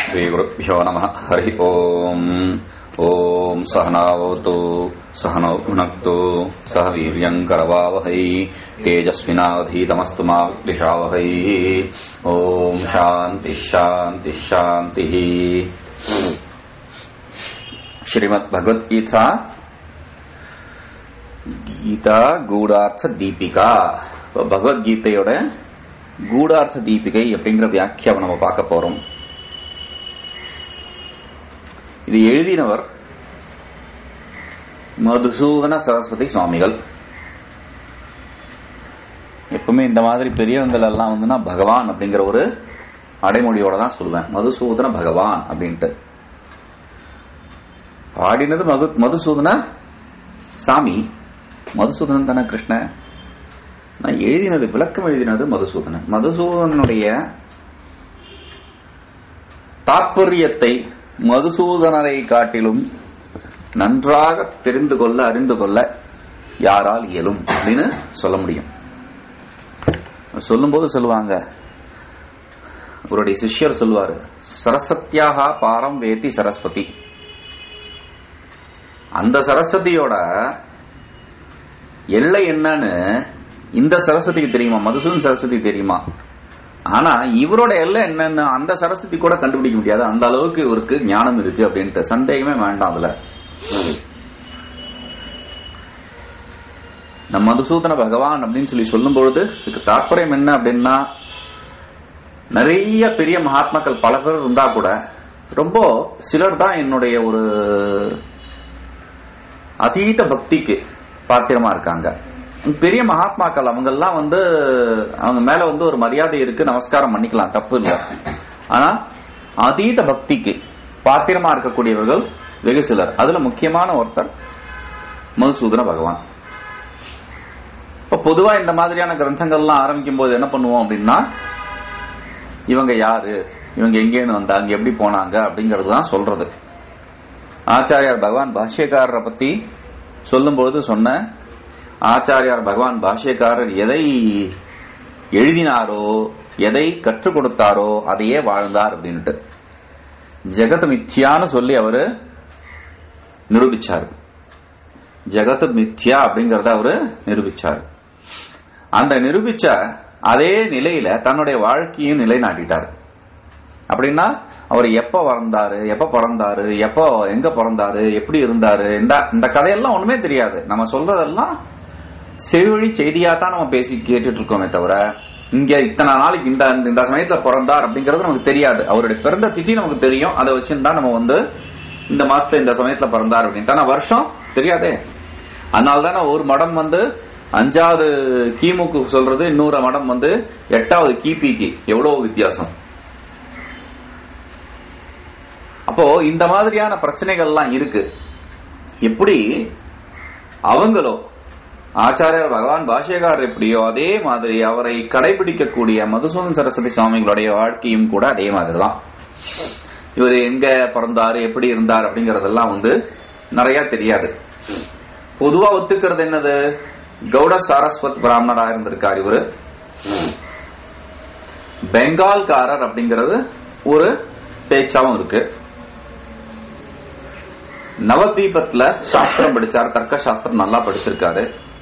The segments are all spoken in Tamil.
श्रीगुरुभ्यो नमः हरिः ओम् ॐ सहनावतु सहनौ भुनक्तु सह वीर्यम् करवावहै तेजस्विनावधीतमस्तु मा विद्विषावहै ॐ शान्तिः शान्तिः शान्तिः श्रीमद्भगवद्गीता கீதா கூடார்த்த தீபிகா இப்ப பகவத்கீதையோட கூடார்த்த தீபிகை அப்படிங்கிற வியாக்கியாவை நம்ம பார்க்க போறோம் இது எழுதினவர் மதுசூதன சரஸ்வதி சுவாமிகள் எப்பவுமே இந்த மாதிரி பெரியவங்கள் எல்லாம் வந்து நான் பகவான் அப்படிங்கிற ஒரு அடைமொழியோட தான் சொல்லுவேன் மதுசூதன பகவான் அப்படின்ட்டு பாடினது மது மதுசூதன சாமி மதுசூதனன் தானே கிருஷ்ணன் நான் எழுதினது விளக்கம் எழுதினது மதுசூதனன் மதுசூதனனுடைய தாற்பயத்தை மதுசூதனரை காட்டிலும் நன்றாக தெரிந்து கொள்ள அறிந்து கொள்ள யாரால் இயலும் அப்படின்னு சொல்ல முடியும் சொல்லும்போது சொல்லுவாங்க அவருடைய சிஷ்யர் சொல்லுவாரு சரஸ்வத்தியாக பாரம் வேத்தி சரஸ்வதி அந்த சரஸ்வதியோட எல்லை என்னன்னு இந்த சரஸ்வதிக்கு தெரியுமா மதுசூதன் சரஸ்வதி தெரியுமா ஆனா இவரோட எல்லை என்னன்னு அந்த சரஸ்வதி கூட கண்டுபிடிக்க முடியாது அந்த அளவுக்கு இவருக்கு ஞானம் இருக்கு அப்படின்ட்டு சந்தேகமே வேண்டாம் அதுல நம்ம மதுசூதன பகவான் அப்படின்னு சொல்லி சொல்லும் பொழுது இதுக்கு தாற்பயம் என்ன அப்படின்னா நிறைய பெரிய மகாத்மாக்கள் பல பேர் இருந்தா கூட ரொம்ப சிலர் தான் என்னுடைய ஒரு அதீத பக்திக்கு பாத்திரமா இருக்காங்க பெரிய மகாத்மாக்கள் அவங்க எல்லாம் வந்து அவங்க மேல வந்து ஒரு மரியாதை இருக்கு நமஸ்காரம் பண்ணிக்கலாம் தப்பு இல்லை ஆனா அதீத பக்திக்கு பாத்திரமா இருக்கக்கூடியவர்கள் வெகு சிலர் அதுல முக்கியமான ஒருத்தர் மதுசூதன பகவான் இப்ப பொதுவா இந்த மாதிரியான கிரந்தங்கள்லாம் ஆரம்பிக்கும் போது என்ன பண்ணுவோம் அப்படின்னா இவங்க யாரு இவங்க எங்கேன்னு வந்தாங்க எப்படி போனாங்க அப்படிங்கறது தான் சொல்றது ஆச்சாரியார் பகவான் பாஷ்யக்காரரை பத்தி சொல்லும்பொழுது சொன்ன ஆச்சாரியார் பகவான் பாஷ்யக்காரர் எதை எழுதினாரோ எதை கற்றுக் கொடுத்தாரோ அதையே வாழ்ந்தார் அப்படின்ட்டு ஜெகத் மித்யான்னு சொல்லி அவரு நிரூபிச்சார் ஜெகத் மித்யா அப்படிங்கறத அவரு நிரூபிச்சார் அந்த நிரூபிச்ச அதே நிலையில தன்னுடைய வாழ்க்கையும் நிலைநாட்டிட்டார் அப்படின்னா அவர் எப்ப வளர்ந்தாரு எப்ப பிறந்தாரு எப்போ எங்க பிறந்தாரு எப்படி இருந்தாரு இந்த இந்த கதையெல்லாம் ஒண்ணுமே தெரியாது நம்ம சொல்றதெல்லாம் செவிவழி செய்தியா தான் நம்ம பேசி கேட்டுட்டு இருக்கோமே தவிர இங்க இத்தனை நாளைக்கு இந்த இந்த சமயத்துல பிறந்தார் அப்படிங்கறது நமக்கு தெரியாது அவருடைய பிறந்த திதி நமக்கு தெரியும் அதை வச்சுருந்தா நம்ம வந்து இந்த மாசத்துல இந்த சமயத்துல பிறந்தார் அப்படின்ட்டு ஆனா வருஷம் தெரியாதே அதனால தானே ஒரு மடம் வந்து அஞ்சாவது கிமுக்கு சொல்றது இன்னொரு மடம் வந்து எட்டாவது கிபிக்கு எவ்வளவு வித்தியாசம் அப்போ இந்த மாதிரியான பிரச்சனைகள்லாம் இருக்கு எப்படி அவங்களோ ஆச்சாரியர் பகவான் பாஷ்யக்காரர் எப்படியோ அதே மாதிரி அவரை கடைபிடிக்கக்கூடிய மதுசூதன் சரஸ்வதி சுவாமிகளுடைய வாழ்க்கையும் கூட அதே மாதிரிதான் இவர் எங்க பிறந்தாரு எப்படி இருந்தார் அப்படிங்கறதெல்லாம் வந்து நிறைய தெரியாது பொதுவா ஒத்துக்கிறது என்னது கௌட சாரஸ்வத் பிராமணரா இருந்திருக்கார் இவரு பெங்கால்காரர் அப்படிங்கிறது ஒரு பேச்சாவும் இருக்கு நவதீபத்துல சாஸ்திரம் படிச்சார் தர்க்க சாஸ்திரம் நல்லா படிச்சிருக்காரு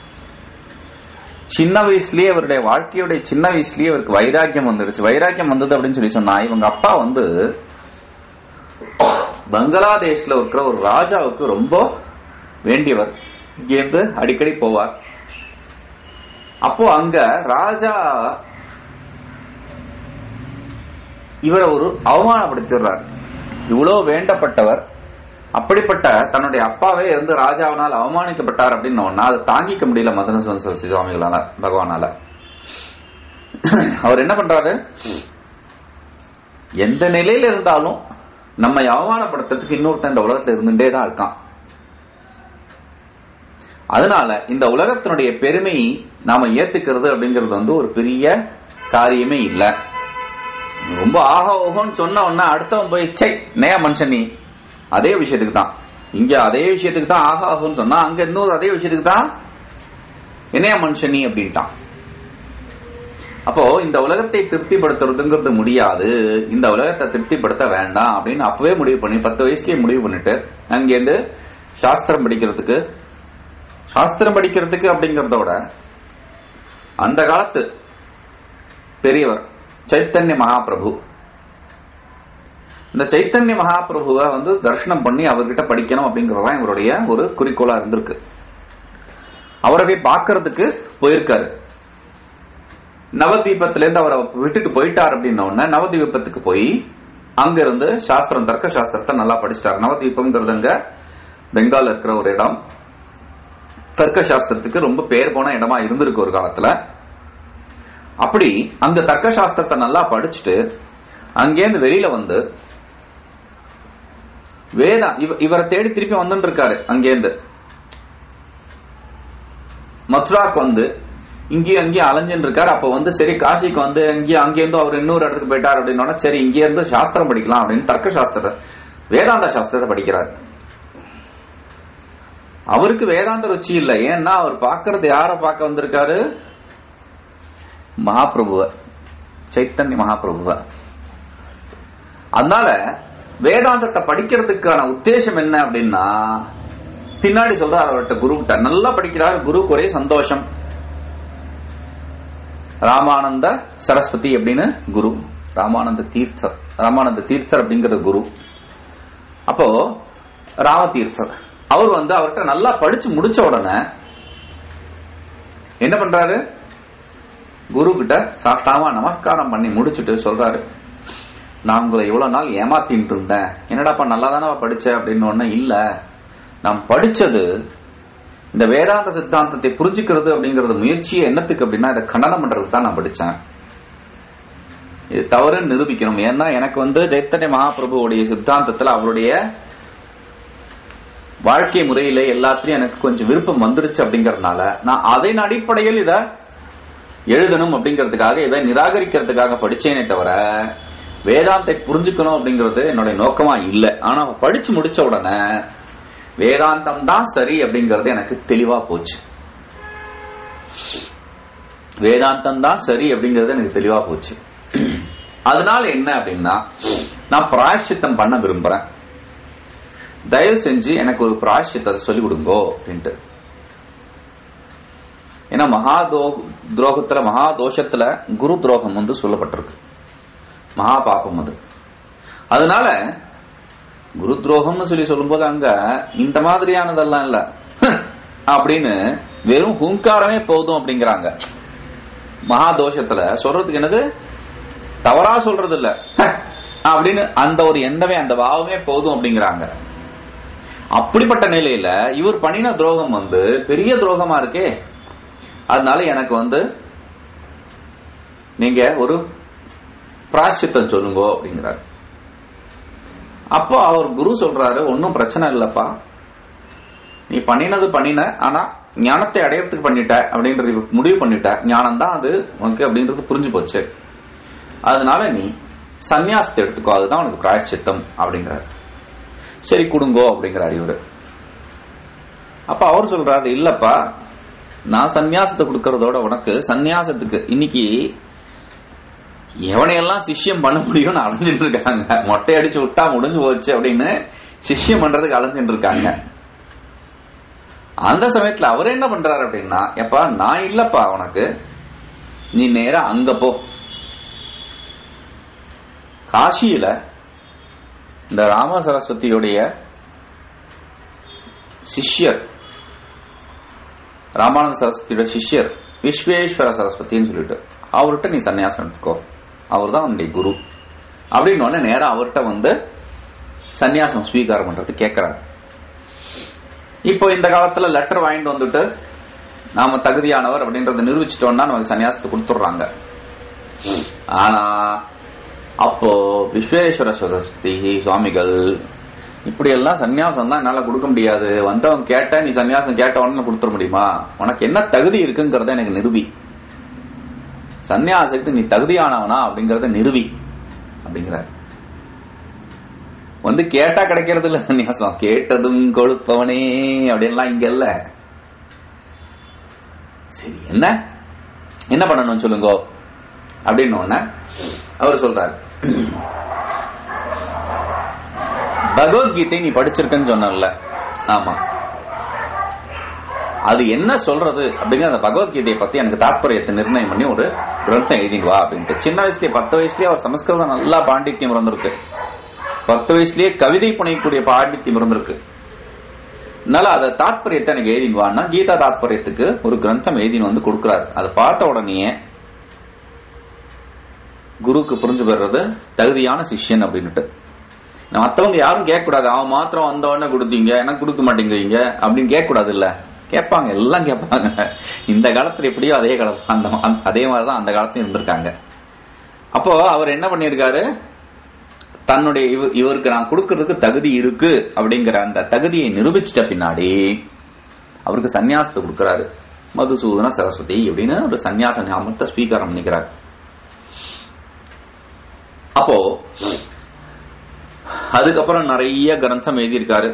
சின்ன வயசுலயே அவருடைய வாழ்க்கையுடைய சின்ன வயசுலயே அவருக்கு வைராக்கியம் வந்துடுச்சு வைராக்கியம் வந்தது அப்படின்னு சொல்லி சொன்னா இவங்க அப்பா வந்து பங்களாதேஷ்ல இருக்கிற ஒரு ராஜாவுக்கு ரொம்ப வேண்டியவர் இங்கேருந்து அடிக்கடி போவார் அப்போ அங்க ராஜா இவரை ஒரு அவமானப்படுத்திடுறார் இவ்வளவு வேண்டப்பட்டவர் அப்படிப்பட்ட தன்னுடைய அப்பாவே இருந்து ராஜாவினால் அவமானிக்கப்பட்டார் அப்படின்னு அதை தாங்கிக்க முடியல மதன சரஸ்வதி சுவாமிகளால பகவானால அவர் என்ன பண்றாரு எந்த நிலையில இருந்தாலும் நம்மை அவமானப்படுத்துறதுக்கு இன்னொருத்தன் இந்த உலகத்துல இருந்துட்டே தான் இருக்கான் அதனால இந்த உலகத்தினுடைய பெருமை நாம ஏத்துக்கிறது அப்படிங்கிறது வந்து ஒரு பெரிய காரியமே இல்லை ரொம்ப ஆக ஓகோன்னு சொன்ன உடனே அடுத்தவன் போய் சை நேயா மனுஷன் நீ அதே விஷயத்துக்கு தான் இங்க அதே விஷயத்துக்கு தான் ஆக ஆகும்னு சொன்னா அங்க இன்னொரு அதே விஷயத்துக்கு தான் என்னையா மனுஷன் நீ அப்படின்ட்டான் அப்போ இந்த உலகத்தை திருப்திப்படுத்துறதுங்கிறது முடியாது இந்த உலகத்தை திருப்திப்படுத்த வேண்டாம் அப்படின்னு அப்பவே முடிவு பண்ணி பத்து வயசுக்கே முடிவு பண்ணிட்டு அங்கேருந்து சாஸ்திரம் படிக்கிறதுக்கு சாஸ்திரம் படிக்கிறதுக்கு அப்படிங்கறத விட அந்த காலத்து பெரியவர் சைத்தன்ய மகாபிரபு இந்த சைத்தன்ய மகாபிரபுவை வந்து தரிசனம் பண்ணி அவர்கிட்ட படிக்கணும் அப்படிங்கறதுதான் இவருடைய ஒரு குறிக்கோளா இருந்திருக்கு அவரை போய் பார்க்கறதுக்கு போயிருக்காரு நவதீபத்துல இருந்து அவரை விட்டுட்டு போயிட்டார் அப்படின்ன உடனே நவதீபத்துக்கு போய் அங்க இருந்து சாஸ்திரம் தர்க்க சாஸ்திரத்தை நல்லா படிச்சிட்டார் நவதீபம்ங்கிறது அங்க பெங்கால் இருக்கிற ஒரு இடம் தர்க்க சாஸ்திரத்துக்கு ரொம்ப பேர் போன இடமா இருந்திருக்கு ஒரு காலத்துல அப்படி அந்த தர்க்க சாஸ்திரத்தை நல்லா படிச்சுட்டு அங்கேருந்து வெளியில வந்து வேதா இவ- இவரை தேடி திருப்பி வந்துட்டு இருக்காரு அங்கேருந்து மதுராக்கு வந்து இங்கேயும் அங்கேயும் அலைஞ்சுட்டு இருக்காரு அப்ப வந்து சரி காசிக்கு வந்து இங்கேயும் அங்கேருந்து அவர் இன்னொரு இடத்துக்கு போயிட்டார் அப்படின்னா சரி இங்கே இருந்து சாஸ்திரம் படிக்கலாம் அப்படின்னு தர்க்க சாஸ்திரத்தை வேதாந்த சாஸ்திரத்தை படிக்கிறார் அவருக்கு வேதாந்த ருச்சி இல்லை ஏன்னா அவர் பார்க்கறது யார பார்க்க வந்திருக்காரு மகாபிரபுவ சைத்தன்ய மகாபிரபுவ அதனால வேதாந்தத்தை படிக்கிறதுக்கான உத்தேசம் என்ன அப்படின்னா பின்னாடி சொல்றாரு அவர்கிட்ட குரு கிட்ட நல்லா படிக்கிறார் குருக்கு ஒரே சந்தோஷம் ராமானந்த சரஸ்வதி அப்படின்னு குரு ராமானந்த தீர்த்தர் ராமானந்த தீர்த்தர் அப்படிங்கிற குரு அப்போ ராமதீர்த்தர் அவர் வந்து அவர்கிட்ட நல்லா படிச்சு முடிச்ச உடனே என்ன பண்றாரு குரு கிட்ட சாஷ்டாமா நமஸ்காரம் பண்ணி முடிச்சுட்டு சொல்றாரு நான் உங்களை இவ்வளவு நாள் ஏமாத்திட்டு இருந்தேன் என்னடாப்பா நல்லா தானே படிச்ச அப்படின்னு ஒண்ணு இல்ல நான் படிச்சது இந்த வேதாந்த சித்தாந்தத்தை புரிஞ்சுக்கிறது அப்படிங்கறது முயற்சியை என்னத்துக்கு அப்படின்னா இதை கண்டனம் பண்றதுக்கு தான் நான் படிச்சேன் இது தவறுன்னு நிரூபிக்கணும் ஏன்னா எனக்கு வந்து சைத்தன்ய மகாபிரபுவுடைய சித்தாந்தத்துல அவருடைய வாழ்க்கை முறையில எல்லாத்துலயும் எனக்கு கொஞ்சம் விருப்பம் வந்துருச்சு அப்படிங்கறதுனால நான் அதன் அடிப்படையில் இத எழுதணும் அப்படிங்கிறதுக்காக இதை நிராகரிக்கிறதுக்காக படிச்சேனே தவிர வேதாந்தை புரிஞ்சுக்கணும் அப்படிங்கிறது என்னுடைய நோக்கமா இல்லை ஆனா படிச்சு முடிச்ச உடனே வேதாந்தம் தான் சரி அப்படிங்கிறது எனக்கு தெளிவா போச்சு வேதாந்தம் தான் சரி அப்படிங்கிறது எனக்கு தெளிவா போச்சு அதனால என்ன அப்படின்னா நான் பிராயஷ்சித்தம் பண்ண விரும்புறேன் தயவு செஞ்சு எனக்கு ஒரு பிராயஷ்சித்தத்தை சொல்லிக் கொடுங்கோ அப்படின்ட்டு ஏன்னா மகா தோ- துரோகத்துல மகா தோஷத்துல குரு துரோகம் வந்து சொல்லப்பட்டிருக்கு மகா பாபம் அது அதனால குரு துரோகம்னு சொல்லி சொல்லும்போது அங்க இந்த மாதிரியானதெல்லாம் இல்ல அப்படின்னு வெறும் ஹுங்காரமே போதும் அப்படிங்கிறாங்க மகா தோஷத்துல சொல்றதுக்கு என்னது தவறா சொல்றது இல்ல அப்படின்னு அந்த ஒரு எண்ணமே அந்த பாவமே போதும் அப்படிங்கிறாங்க அப்படிப்பட்ட நிலையில இவர் பண்ணின துரோகம் வந்து பெரிய துரோகமா இருக்கே அதனால எனக்கு வந்து நீங்க ஒரு பிராயச்சித்தம் சொல்லுங்க அப்படிங்கிறார் அப்போ அவர் குரு சொல்றாரு ஒன்னும் பிரச்சனை இல்லப்பா நீ பண்ணினது பண்ணின ஆனா ஞானத்தை அடையறதுக்கு பண்ணிட்ட அப்படின்றது இப்ப முடிவு பண்ணிட்ட ஞானம் தான் அது உனக்கு அப்படின்றது புரிஞ்சு போச்சு அதனால நீ சந்நியாசத்தை எடுத்துக்கோ அதுதான் உனக்கு பிராயச்சித்தம் அப்படிங்கிறார் சரி கொடுங்கோ அப்படிங்கிறார் இவரு அப்ப அவர் சொல்றாரு இல்லப்பா நான் சந்நியாசத்தை கொடுக்கறதோட உனக்கு சந்நியாசத்துக்கு இன்னைக்கு எவனையெல்லாம் சிஷ்யம் பண்ண முடியும்னு அலைஞ்சிட்டு இருக்காங்க மொட்டை அடிச்சு விட்டா முடிஞ்சு போச்சு அப்படின்னு சிஷ்யம் பண்றதுக்கு அலைஞ்சிட்டு இருக்காங்க அந்த சமயத்துல அவர் என்ன பண்றாரு அப்படின்னா எப்பா நான் இல்லப்பா உனக்கு நீ நேரா அங்க போ காசியில இந்த ராம சரஸ்வதியுடைய சிஷ்யர் ராமானந்த சரஸ்வதியோட சிஷ்யர் விஸ்வேஸ்வர சரஸ்வதின்னு சொல்லிட்டு அவர்கிட்ட நீ சன்னியாசம் எடுத்துக்கோ அவர் தான் உன்னுடைய குரு அப்படின்னு உடனே நேரா அவர்கிட்ட வந்து சன்னியாசம் ஸ்வீகாரம் பண்றது கேட்கிறாரு இப்போ இந்த காலத்துல லெட்டர் வாங்கிட்டு வந்துட்டு நாம தகுதியானவர் அப்படின்றத நிரூபிச்சிட்டோம்னா நமக்கு சன்னியாசத்தை கொடுத்துடுறாங்க ஆனா அப்போ விஸ்வேஸ்வர சரஸ்வதி சுவாமிகள் இப்படி எல்லாம் சன்னியாசம் தான் என்னால கொடுக்க முடியாது வந்தவன் கேட்ட நீ சன்னியாசம் கேட்ட உடனே கொடுத்துட முடியுமா உனக்கு என்ன தகுதி இருக்குங்கிறத எனக்கு நிரூபி சன்னியாசத்துக்கு நீ தகுதியானவனா அப்படிங்கறத நிரூபி அப்படிங்கிறார் வந்து கேட்டா கிடைக்கிறது இல்ல சன்னியாசம் கேட்டதும் கொழுப்பவனே அப்படின்லாம் இங்க இல்ல சரி என்ன என்ன பண்ணணும் சொல்லுங்க அப்படின்னு உடனே அவர் சொல்றாரு பகவத்கீதை நீ படிச்சிருக்கன்னு சொன்னல ஆமா அது என்ன சொல்றது அப்படிங்கிற அந்த பகவத்கீதையை பத்தி எனக்கு தாற்பயத்தை நிர்ணயம் பண்ணி ஒரு கிரந்தம் எழுதிட்டு வா அப்படின்ட்டு சின்ன வயசுலயே பத்து வயசுலயே அவர் சமஸ்கிருதம் நல்லா பாண்டித்யம் இருந்திருக்கு பத்து வயசுலயே கவிதை புனையக்கூடிய பாண்டித்யம் இருந்திருக்கு அதனால அதை தாத்பரியத்தை எனக்கு எழுதின்னு வான்னா கீதா தாத்பரியத்துக்கு ஒரு கிரந்தம் எழுதின்னு வந்து கொடுக்குறாரு அதை பார்த்த உடனே குருவுக்கு புரிஞ்சு பெறது தகுதியான சிஷ்யன் அப்படின்னுட்டு மத்தவங்க யாரும் கேட்க கூடாது அவன் மாத்திரம் வந்த உடனே கொடுத்தீங்க எனக்கு கொடுக்க மாட்டேங்கிறீங்க அப்படின்னு கேட்க கூடாது இல்ல கேட்பாங்க எல்லாம் கேட்பாங்க இந்த காலத்துல எப்படியோ அதே காலத்துல அந்த அந்த- அதே மாதிரிதான் அந்த காலத்துல இருந்திருக்காங்க அப்போ அவர் என்ன பண்ணியிருக்காரு தன்னுடைய இவ- இவருக்கு நான் கொடுக்கறதுக்கு தகுதி இருக்கு அப்படிங்கிற அந்த தகுதியை நிரூபிச்சிட்ட பின்னாடி அவருக்கு சந்நியாசத்தை கொடுக்கறாரு மதுசூதன சரஸ்வதி அப்படின்னு ஒரு சந்நியாச நாமத்தை ஸ்வீகாரம் பண்ணிக்கிறார் அப்போ அதுக்கப்புறம் நிறைய கிரந்தம் எழுதியிருக்காரு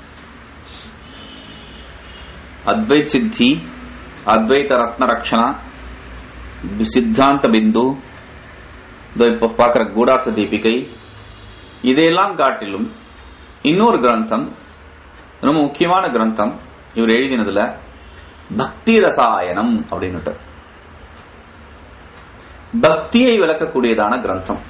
அத்வைத் சித்தி அத்வைத ரத்ன ரக்ஷணா சித்தாந்த பிந்து இதோ இப்ப பார்க்கிற கூடார்த்த தீபிகை இதையெல்லாம் காட்டிலும் இன்னொரு கிரந்தம் ரொம்ப முக்கியமான கிரந்தம் இவர் எழுதினதுல பக்தி ரசாயனம் அப்படின்னுட்டு பக்தியை விளக்கக்கூடியதான கிரந்தம்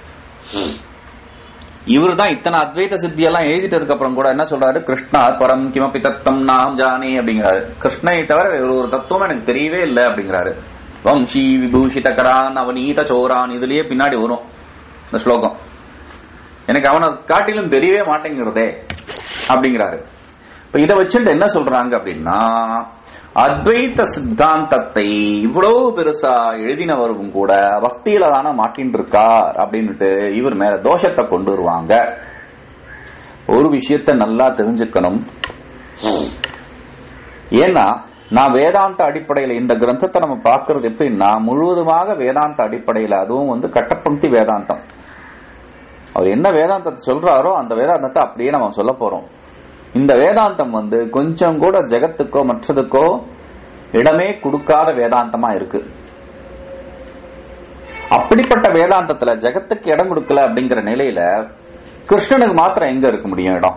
இவர் தான் இத்தனை அத்வைத சித்தி எல்லாம் எழுதிட்டதுக்கு அப்புறம் கூட என்ன சொல்றாரு கிருஷ்ணா பரம் கிமபி தத்தம் நாம் ஜானே அப்படிங்கிறாரு கிருஷ்ணனை தவிர வேற ஒரு தத்துவம் எனக்கு தெரியவே இல்லை அப்படிங்கிறாரு வம்சி விபூஷித கரான் அவனீத சோரான் இதுலயே பின்னாடி வரும் இந்த ஸ்லோகம் எனக்கு அவனை காட்டிலும் தெரியவே மாட்டேங்கிறதே அப்படிங்கிறாரு இப்ப இதை வச்சுட்டு என்ன சொல்றாங்க அப்படின்னா அத்வைத சித்தாந்தத்தை இவ்வளவு பெருசா எழுதினவரும் கூட பக்தியில தானே மாட்டின்னு இருக்கார் அப்படின்னுட்டு இவர் மேல தோஷத்தை கொண்டு வருவாங்க ஒரு விஷயத்த நல்லா தெரிஞ்சுக்கணும் ஏன்னா நான் வேதாந்த அடிப்படையில இந்த கிரந்தத்தை நம்ம பார்க்கிறது எப்படின்னா முழுவதுமாக வேதாந்த அடிப்படையில அதுவும் வந்து கட்டப்பந்தி வேதாந்தம் அவர் என்ன வேதாந்தத்தை சொல்றாரோ அந்த வேதாந்தத்தை அப்படியே நம்ம சொல்ல போறோம் இந்த வேதாந்தம் வந்து கொஞ்சம் கூட ஜெகத்துக்கோ மற்றதுக்கோ இடமே கொடுக்காத வேதாந்தமா இருக்கு அப்படிப்பட்ட வேதாந்தத்துல ஜெகத்துக்கு இடம் கொடுக்கல அப்படிங்கிற நிலையில கிருஷ்ணனுக்கு மாத்திரம் எங்க இருக்க முடியும் இடம்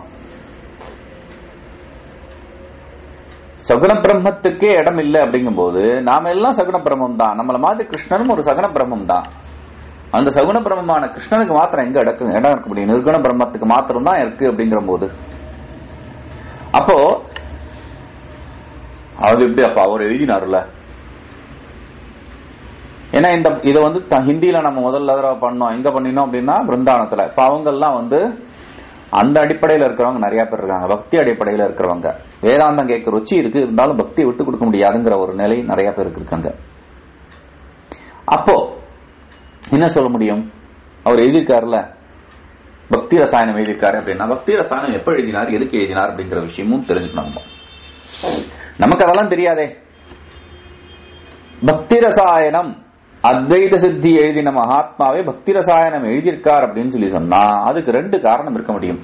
சகுன பிரம்மத்துக்கே இடம் இல்லை அப்படிங்கும்போது நாம எல்லாம் சகுன பிரம்மம் தான் நம்மள மாதிரி கிருஷ்ணனும் ஒரு சகுன பிரம்மம் தான் அந்த சகுன பிரம்மமான கிருஷ்ணனுக்கு மாத்திரம் எங்க இடக்கு இடம் இருக்க முடியும் நிர்குண பிரம்மத்துக்கு மாத்திரம் தான் இருக்கு அப்படிங்கிற போது அப்போ அது எப்படி அப்ப அவர் எழுதினாருல்ல ஏன்னா இந்த இதை வந்து த- ஹிந்தியில நம்ம முதல்ல தடவை பண்ணோம் எங்க பண்ணினோம் அப்படின்னா பிருந்தாவனத்துல இப்ப அவங்க எல்லாம் வந்து அந்த அடிப்படையில இருக்கிறவங்க நிறைய பேர் இருக்காங்க பக்தி அடிப்படையில இருக்கிறவங்க வேதாந்தம் கேட்க ருச்சி இருக்கு இருந்தாலும் பக்தியை விட்டு கொடுக்க முடியாதுங்கிற ஒரு நிலை நிறைய பேருக்கு இருக்காங்க அப்போ என்ன சொல்ல முடியும் அவர் எழுதியிருக்காருல்ல பக்தி ரசாயனம் எழுதியிருக்காரு அப்படின்னா பக்தி ரசாயனம் எப்ப எழுதினார் எதுக்கு எழுதினார் அப்படிங்கிற விஷயமும் தெரிஞ்சுக்கணும் நம்ம. நமக்கு அதெல்லாம் தெரியாதே பக்தி ரசாயனம் அத்வைத சித்தி எழுதின மகாத்மாவே பக்தி ரசாயனம் எழுதியிருக்கார் அப்படின்னு சொல்லி சொன்னா அதுக்கு ரெண்டு காரணம் இருக்க முடியும்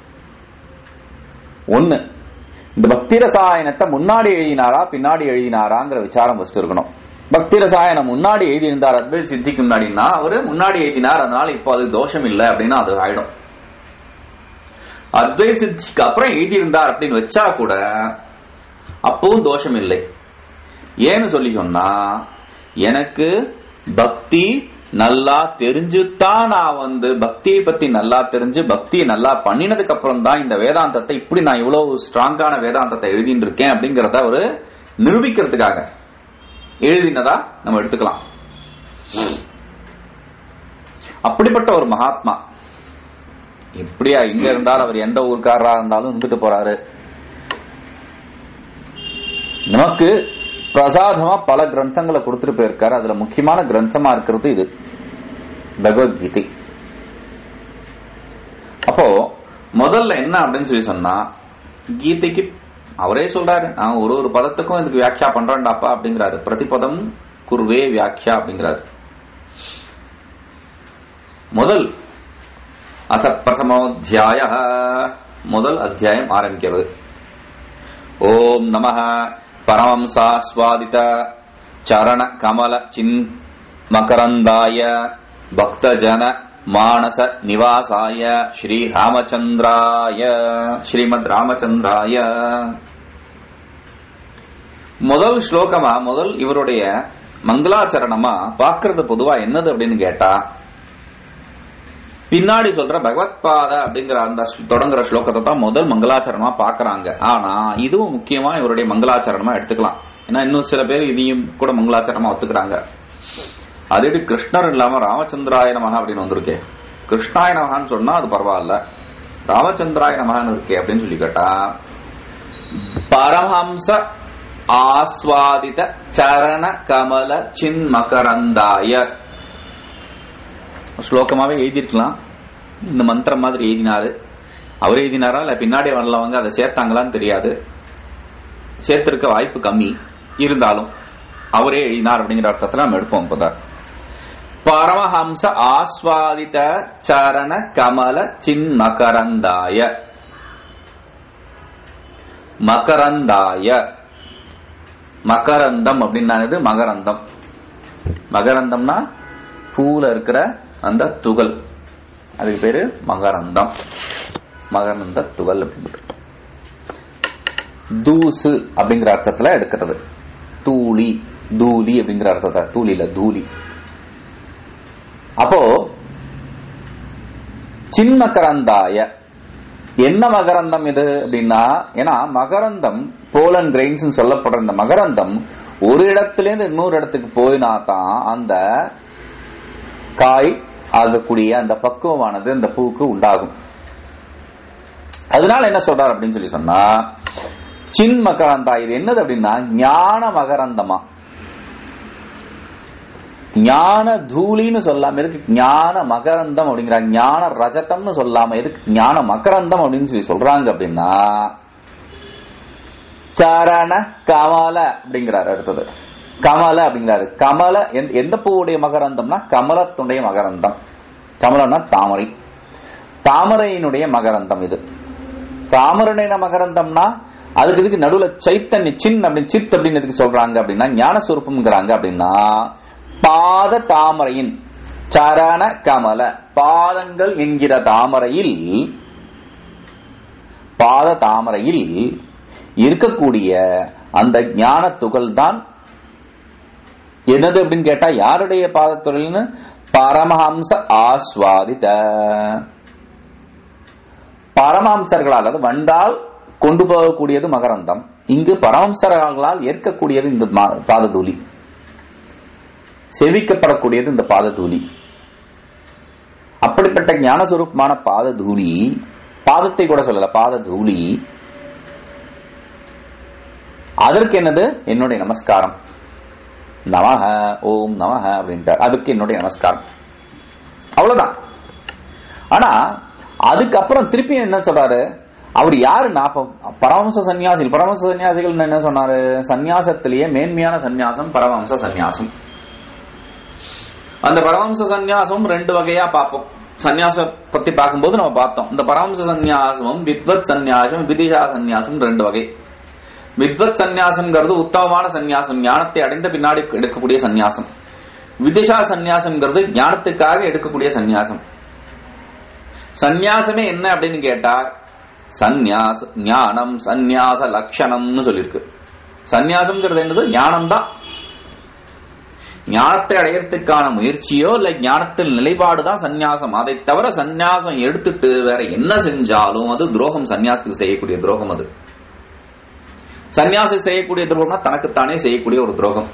ஒண்ணு இந்த பக்தி ரசாயனத்தை முன்னாடி எழுதினாரா பின்னாடி எழுதினாராங்கிற விசாரம் ஃபர்ஸ்ட் இருக்கணும் பக்தி ரசாயனம் முன்னாடி எழுதியிருந்தார் அத்வைத சித்திக்கு முன்னாடின்னா அவரு முன்னாடி எழுதினார் அதனால இப்போ அது தோஷம் இல்லை அப்படின்னா அது ஆயிடும் அத்வைத சித்திக்கு அப்புறம் எழுதியிருந்தார் அப்படின்னு வச்சா கூட அப்பவும் தோஷம் இல்லை ஏன்னு சொல்லி சொன்னா எனக்கு பக்தி நல்லா தெரிஞ்சுதான் நான் வந்து பக்தியை பத்தி நல்லா தெரிஞ்சு பக்தியை நல்லா பண்ணினதுக்கு அப்புறம் தான் இந்த வேதாந்தத்தை இப்படி நான் இவ்வளவு ஸ்ட்ராங்கான வேதாந்தத்தை எழுதிட்டு இருக்கேன் அப்படிங்கறத அவரு நிரூபிக்கிறதுக்காக எழுதினதா நம்ம எடுத்துக்கலாம் அப்படிப்பட்ட ஒரு மகாத்மா எப்படியா இங்க இருந்தாலும் அவர் எந்த ஊர்க்காரரா இருந்தாலும் இருந்துட்டு போறாரு நமக்கு பிரசாதமா பல கிரந்தங்களை கொடுத்துட்டு போயிருக்காரு அதுல முக்கியமான கிரந்தமா இருக்கிறது இது பகவத்கீதை அப்போ முதல்ல என்ன அப்படின்னு சொல்லி சொன்னா கீதைக்கு அவரே சொல்றாரு நான் ஒரு ஒரு பதத்துக்கும் இதுக்கு வியாக்கியா பண்றேன்டாப்பா அப்படிங்கிறாரு பிரதிபதம் குருவே வியாக்கியா அப்படிங்கிறாரு முதல் அத பிரதமோத்தியாய முதல் அத்தியாயம் ஆரம்பிக்கிறது ஓம் நம பரமம்சாஸ்வாதித சரண கமல சின் மகரந்தாய பக்தஜன மானச நிவாசாய ஸ்ரீ ராமச்சந்திராய ஸ்ரீமத் ராமச்சந்திராய முதல் ஸ்லோகமா முதல் இவருடைய மங்களாச்சரணமா பாக்குறது பொதுவா என்னது அப்படின்னு கேட்டா பின்னாடி சொல்ற பகவத்பாத அப்படிங்கிற அந்த ஸ்ல- தொடங்குற ஸ்லோகத்தை தான் முதல் மங்களாச்சரணமா பாக்குறாங்க ஆனா இதுவும் முக்கியமா இவருடைய மங்களாச்சரணமா எடுத்துக்கலாம் ஏன்னா இன்னும் சில பேர் இதையும் கூட மங்களாச்சரணமா ஒத்துக்கிறாங்க அதே கிருஷ்ணர் இல்லாம ராமச்சந்திராய நமக அப்படின்னு வந்திருக்கே கிருஷ்ணாய நமகான்னு சொன்னா அது பரவாயில்ல ராமச்சந்திராய நமகான்னு இருக்கே அப்படின்னு சொல்லி கேட்டா பரமஹம்ச ஆஸ்வாதித சரண கமல சின்மகரந்தாய ஸ்லோகமாவே எழுதிருக்கலாம் இந்த மந்திரம் மாதிரி எழுதினாரு அவர் எழுதினாரா இல்ல பின்னாடி வரலவங்க அதை சேர்த்தாங்களான்னு தெரியாது சேர்த்திருக்க வாய்ப்பு கம்மி இருந்தாலும் அவரே எழுதினார் அப்படிங்கிற அர்த்தத்துல நம்ம எடுப்போம் இப்பதான் பரமஹம்ச ஆஸ்வாதித சரண கமல சின்மகரந்தாய மகரந்தாய மகரந்தம் அப்படின்னானது மகரந்தம் மகரந்தம்னா பூல இருக்கிற அந்த துகள் அதுக்கு பேரு மகரந்தம் மகரந்த துகள் அப்படின்னு தூசு அப்படிங்கிற அர்த்தத்துல எடுக்கிறது தூளி தூளி அப்படிங்கிற அர்த்தத்தை தூளி இல்ல தூளி அப்போ சின்மகரந்தாய என்ன மகரந்தம் இது அப்படின்னா ஏன்னா மகரந்தம் போலன் கிரெயின்ஸ் சொல்லப்படுற இந்த மகரந்தம் ஒரு இடத்துல இருந்து இன்னொரு இடத்துக்கு போயினா தான் அந்த காய் ஆகக்கூடிய அந்த பக்குவமானது அந்த பூவுக்கு உண்டாகும் அதனால என்ன சொல்றாரு அப்படின்னு சொல்லி சொன்னா சின் மகரந்தா இது என்னது அப்படின்னா ஞான மகரந்தமா ஞான தூளின்னு சொல்லாம எதுக்கு ஞான மகரந்தம் அப்படிங்கிற ஞான ரஜதம்னு சொல்லாம எதுக்கு ஞான மகரந்தம் அப்படின்னு சொல்லி சொல்றாங்க அப்படின்னா சரண கமல அப்படிங்கிறாரு அடுத்தது கமல அப்படிங்கிறாரு கமல எந்த- எந்த பூவுடைய மகரந்தம்னா கமலத்துடைய மகரந்தம் கமலம்னா தாமரை தாமரையினுடைய மகரந்தம் இது தாமரையின மகரந்தம்னா அதுக்கு இதுக்கு நடுவுல சைத்தன்ய சின் அப்படின்னு சித் அப்படின்னு எதுக்கு சொல்றாங்க அப்படின்னா ஞானஸ்வரூபம்ங்கிறாங்க அப்படின்னா பாத தாமரையின் சரண கமல பாதங்கள் என்கிற தாமரையில் பாத தாமரையில் இருக்கக்கூடிய அந்த ஞான துகள் தான் என்னது அப்படின்னு கேட்டா யாருடைய பாதத்துறையில்னு பரமஹம்ச ஆஸ்வாதித பரமஹம்சர்களால் அதாவது வண்டால் கொண்டு போகக்கூடியது மகரந்தம் இங்கு பரமஹம்சர்களால் ஏற்கக்கூடியது இந்த மா- பாததூளி செவிக்கப்படக்கூடியது இந்த பாததூளி அப்படிப்பட்ட ஞானஸ்வரூபமான பாததூளி பாதத்தை கூட சொல்லல பாததூளி அதற்கு என்னது என்னுடைய நமஸ்காரம் நமஹ ஓம் நமஹ அப்படின்ட்டார் அதுக்கு என்னுடைய நமஸ்காரம் அவ்வளவுதான் ஆனா அதுக்கப்புறம் திருப்பி என்ன சொல்றாரு அவர் யாரு நாப்ப பரமஹம்ச சன்னியாசிகள் பரமஹம்ச சன்னியாசிகள் என்ன சொன்னாரு சன்னியாசத்திலேயே மேன்மையான சன்னியாசம் பரமஹம்ச சன்னியாசம் அந்த பரமஹம்ச சந்நியாசம் ரெண்டு வகையா பார்ப்போம் சந்நியாச பத்தி பார்க்கும்போது நம்ம பார்த்தோம் இந்த பரமஹம்ச சந்நியாசமும் வித்வத் சந்நியாசம் விதிஷா சந்நியாசம் ரெண்டு வகை வித்வத் சந்நியாசம்ங்கிறது உத்தமமான சந்நியாசம் ஞானத்தை அடைந்த பின்னாடி எடுக்கக்கூடிய சந்நியாசம் விதிஷா சந்நியாசம்ங்கிறது ஞானத்துக்காக எடுக்கக்கூடிய சந்நியாசம் சந்நியாசமே என்ன அப்படின்னு கேட்டா சந்நியாச ஞானம் சந்நியாச லட்சணம்னு சொல்லியிருக்கு சந்நியாசம்ங்கிறது என்னது ஞானம் தான் ஞானத்தை அடையறதுக்கான முயற்சியோ இல்ல ஞானத்தில் நிலைப்பாடு தான் சந்நியாசம் அதை தவிர சந்நியாசம் எடுத்துட்டு வேற என்ன செஞ்சாலும் அது துரோகம் சந்நியாசத்துக்கு செய்யக்கூடிய துரோகம் அது சந்நியாசி செய்யக்கூடிய துரோகம்னா தனக்குத்தானே செய்யக்கூடிய ஒரு துரோகம்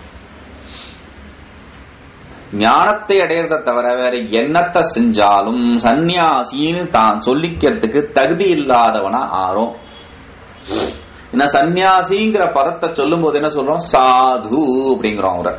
ஞானத்தை அடையறத தவிர வேற என்னத்தை செஞ்சாலும் சந்நியாசின்னு தான் சொல்லிக்கிறதுக்கு தகுதி இல்லாதவனா ஆறும் இந்த சந்நியாசிங்கிற பதத்தை சொல்லும் போது என்ன சொல்றோம் சாது அப்படிங்கிறோம் அவரை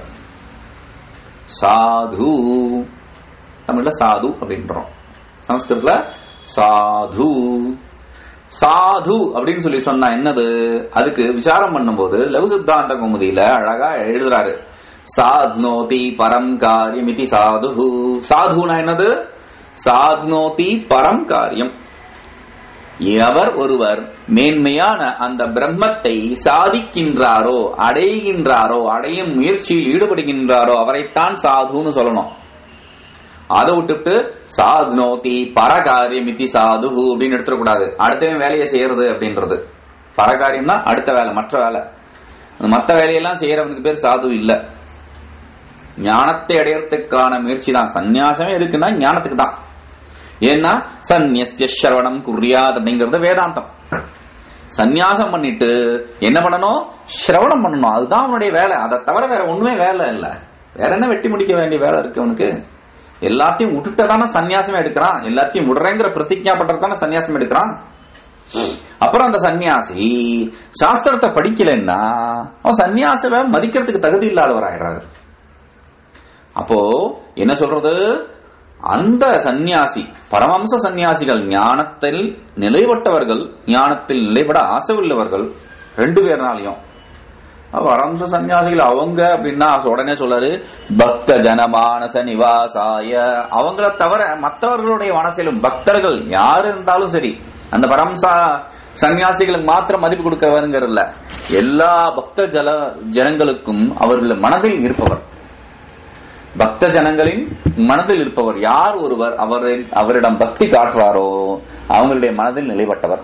சாது தமிழ்ல சாது அப்படின்றோம் சமஸ்கிருதத்துல சாது சாது அப்படின்னு சொல்லி சொன்னா என்னது அதுக்கு விசாரம் பண்ணும்போது லகு சித்தாந்த குமுதியில அழகா எழுதுறாரு சாத்னோதி பரம் காரியம் இது சாது சாதுனா என்னது சாத்னோதி பரம் காரியம் எவர் ஒருவர் மேன்மையான அந்த பிரம்மத்தை சாதிக்கின்றாரோ அடைகின்றாரோ அடையும் முயற்சியில் ஈடுபடுகின்றாரோ அவரைத்தான் சாதுன்னு சொல்லணும் அதை விட்டுட்டு சாதுனோதி பரகாரியம் இத்தி சாது அப்படின்னு எடுத்துடக்கூடாது அடுத்தவன் வேலையை செய்யறது அப்படின்றது பரகாரியம்னா அடுத்த வேலை மற்ற வேலை அந்த மற்ற வேலையெல்லாம் செய்யறவனுக்கு பேர் சாது இல்ல ஞானத்தை அடையறதுக்கான முயற்சி தான் சந்நியாசமே எதுக்குன்னா ஞானத்துக்கு தான் ஏன்னா சந்நியசிய சிரவணம் குறியாத் அப்படிங்கறது வேதாந்தம் சந்நியாசம் பண்ணிட்டு என்ன பண்ணணும் சிரவணம் பண்ணணும் அதுதான் அவனுடைய வேலை அதை தவிர வேற ஒண்ணுமே வேலை இல்ல வேற என்ன வெட்டி முடிக்க வேண்டிய வேலை இருக்கு அவனுக்கு எல்லாத்தையும் விட்டுட்டதானே சன்னியாசம் எடுக்கிறான் எல்லாத்தையும் விடுறேங்கிற பிரதிஜா பண்றதானே சன்னியாசம் எடுக்கிறான் அப்புறம் அந்த சன்னியாசி சாஸ்திரத்தை படிக்கலைன்னா அவன் சன்னியாசவை மதிக்கிறதுக்கு தகுதி இல்லாதவர் ஆயிடுறாரு அப்போ என்ன சொல்றது அந்த சந்நியாசி பரமம்ச சந்நியாசிகள் ஞானத்தில் நிலைப்பட்டவர்கள் ஞானத்தில் நிலைப்பட ஆசை உள்ளவர்கள் ரெண்டு பேர்னாலையும் பரமம்ச சன்னியாசிகள் அவங்க அப்படின்னா உடனே சொல்றாரு பக்த ஜனமானச நிவாசாய அவங்கள தவிர மற்றவர்களுடைய மனசிலும் பக்தர்கள் யாரு இருந்தாலும் சரி அந்த பரம்சா சன்னியாசிகளுக்கு மாத்திரம் மதிப்பு கொடுக்கவருங்கிறதுல எல்லா பக்த ஜல ஜனங்களுக்கும் அவர்கள் மனதில் இருப்பவர் பக்த ஜனங்களின் மனதில் இருப்பவர் யார் ஒருவர் அவரின் அவரிடம் பக்தி காட்டுவாரோ அவங்களுடைய மனதில் நிலைப்பட்டவர்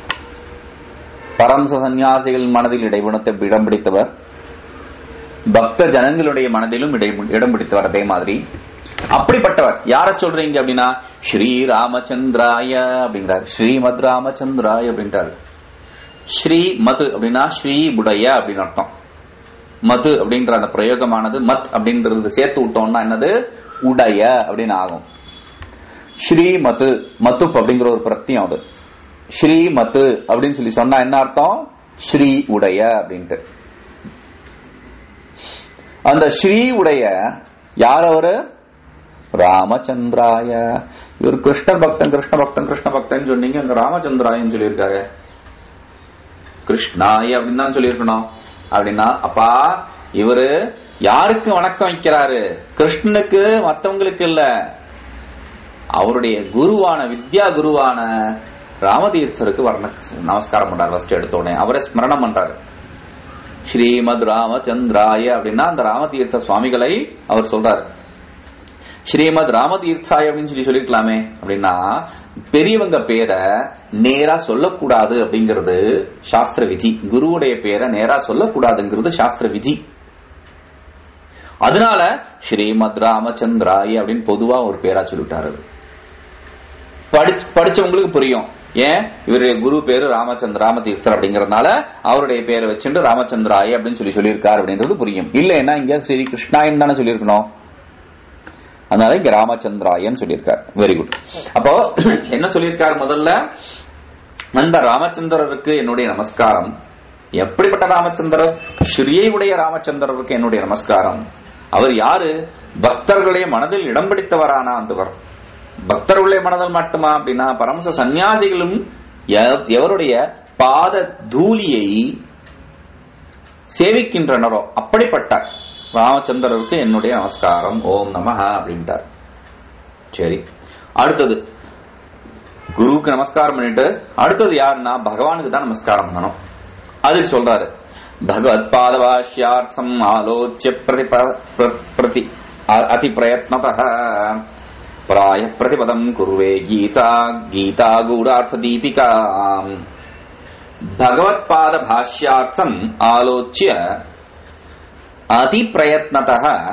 பரம்ச சந்நியாசிகள் மனதில் இடைபுணத்தை இடம் பிடித்தவர் பக்த ஜனங்களுடைய மனதிலும் இடை- இடம் பிடித்தவர் அதே மாதிரி அப்படிப்பட்டவர் யார சொல்றீங்க அப்படின்னா ஸ்ரீ ராமச்சந்திராய அப்படின்றார் ஸ்ரீமத் ராமச்சந்திராய அப்படின்றார் ஸ்ரீ மது அப்படின்னா ஸ்ரீ உடைய அப்படின்னு அர்த்தம் மது அப்படின்ற அந்த பிரயோகமானது மத் அப்படின்றது சேர்த்து விட்டோம்னா என்னது உடைய அப்படின்னு ஆகும் ஸ்ரீ மது மத்துப் அப்படிங்கிற ஒரு பிரத்தியம் அது ஸ்ரீ மத்து அப்படின்னு சொல்லி சொன்னா என்ன அர்த்தம் ஸ்ரீ உடைய அப்படின்ட்டு அந்த ஸ்ரீ உடைய யார் அவரு ராமச்சந்திராய இவர் கிருஷ்ண பக்தன் கிருஷ்ண பக்தன் கிருஷ்ண பக்தன் சொன்னீங்க அங்க ராமச்சந்திராயன்னு சொல்லியிருக்காரு கிருஷ்ணாய அப்படின்னு தான் சொல்லியிருக்கணும் அப்படின்னா அப்பா இவரு யாருக்கு வணக்கம் வைக்கிறாரு கிருஷ்ணனுக்கு மத்தவங்களுக்கு இல்ல அவருடைய குருவான வித்யா குருவான ராமதீர்த்தருக்கு வர்ண நமஸ்காரம் பண்றாரு ஃபர்ஸ்ட் எடுத்த உடனே அவரை ஸ்மரணம் பண்றாரு ஸ்ரீமத் ராமச்சந்திராய அப்படின்னா அந்த ராமதீர்த்த சுவாமிகளை அவர் சொல்றாரு ஸ்ரீமத் ராமதீர்த்தாய் அப்படின்னு சொல்லி சொல்லிருக்கலாமே அப்படின்னா பெரியவங்க பேரை நேரா சொல்லக்கூடாது அப்படிங்கிறது சாஸ்திர விதி குருவுடைய பேரை நேரா சொல்லக்கூடாதுங்கிறது சாஸ்திர விதி அதனால ஸ்ரீமத் ராமச்சந்திராய் அப்படின்னு பொதுவா ஒரு பேரா சொல்லிட்டாரு படிச்சு படிச்சவங்களுக்கு புரியும் ஏன் இவருடைய குரு பேரு ராமச்சந்திர ராமதீர்த்தர் அப்படிங்கறதுனால அவருடைய பேரை வச்சுட்டு ராமச்சந்திராய் அப்படின்னு சொல்லி சொல்லியிருக்காரு அப்படின்றது புரியும் இல்லைன்னா இங்க ஸ்ரீ கிருஷ்ணாயன் தானே சொல்லியிருக்கணும் அதனால இங்க ராமச்சந்திராயன் சொல்லியிருக்கார் வெரி குட் அப்போ என்ன சொல்லியிருக்கார் முதல்ல அந்த ராமச்சந்திரருக்கு என்னுடைய நமஸ்காரம் எப்படிப்பட்ட ராமச்சந்திரர் ஸ்ரீயை உடைய ராமச்சந்திரருக்கு என்னுடைய நமஸ்காரம் அவர் யாரு பக்தர்களுடைய மனதில் இடம் பிடித்தவரான அந்தவர் பக்தர்களுடைய மனதில் மட்டுமா அப்படின்னா பரமச சந்நியாசிகளும் எ- எவருடைய பாத தூளியை சேவிக்கின்றனரோ அப்படிப்பட்ட ராமச்சந்திரருக்கு என்னுடைய நமஸ்காரம் ஓம் நமஹ அப்படின்ட்டார் சரி அடுத்தது குருவுக்கு நமஸ்காரம் பண்ணிட்டு அடுத்தது யாருன்னா பகவானுக்கு தான் நமஸ்காரம் பண்ணணும் அதுக்கு சொல்றாரு பகவத் பாதவாஷ்யார்த்தம் ஆலோச்சிய பிரதி பிரதி அ- அதி பிரயத்னத பிராய பிரதிபதம் குருவே கீதா கீதா கூடார்த்த தீபிகா பகவத் பாத பாஷ்யார்த்தம் ஆலோச்சிய அதி பிரயத்னத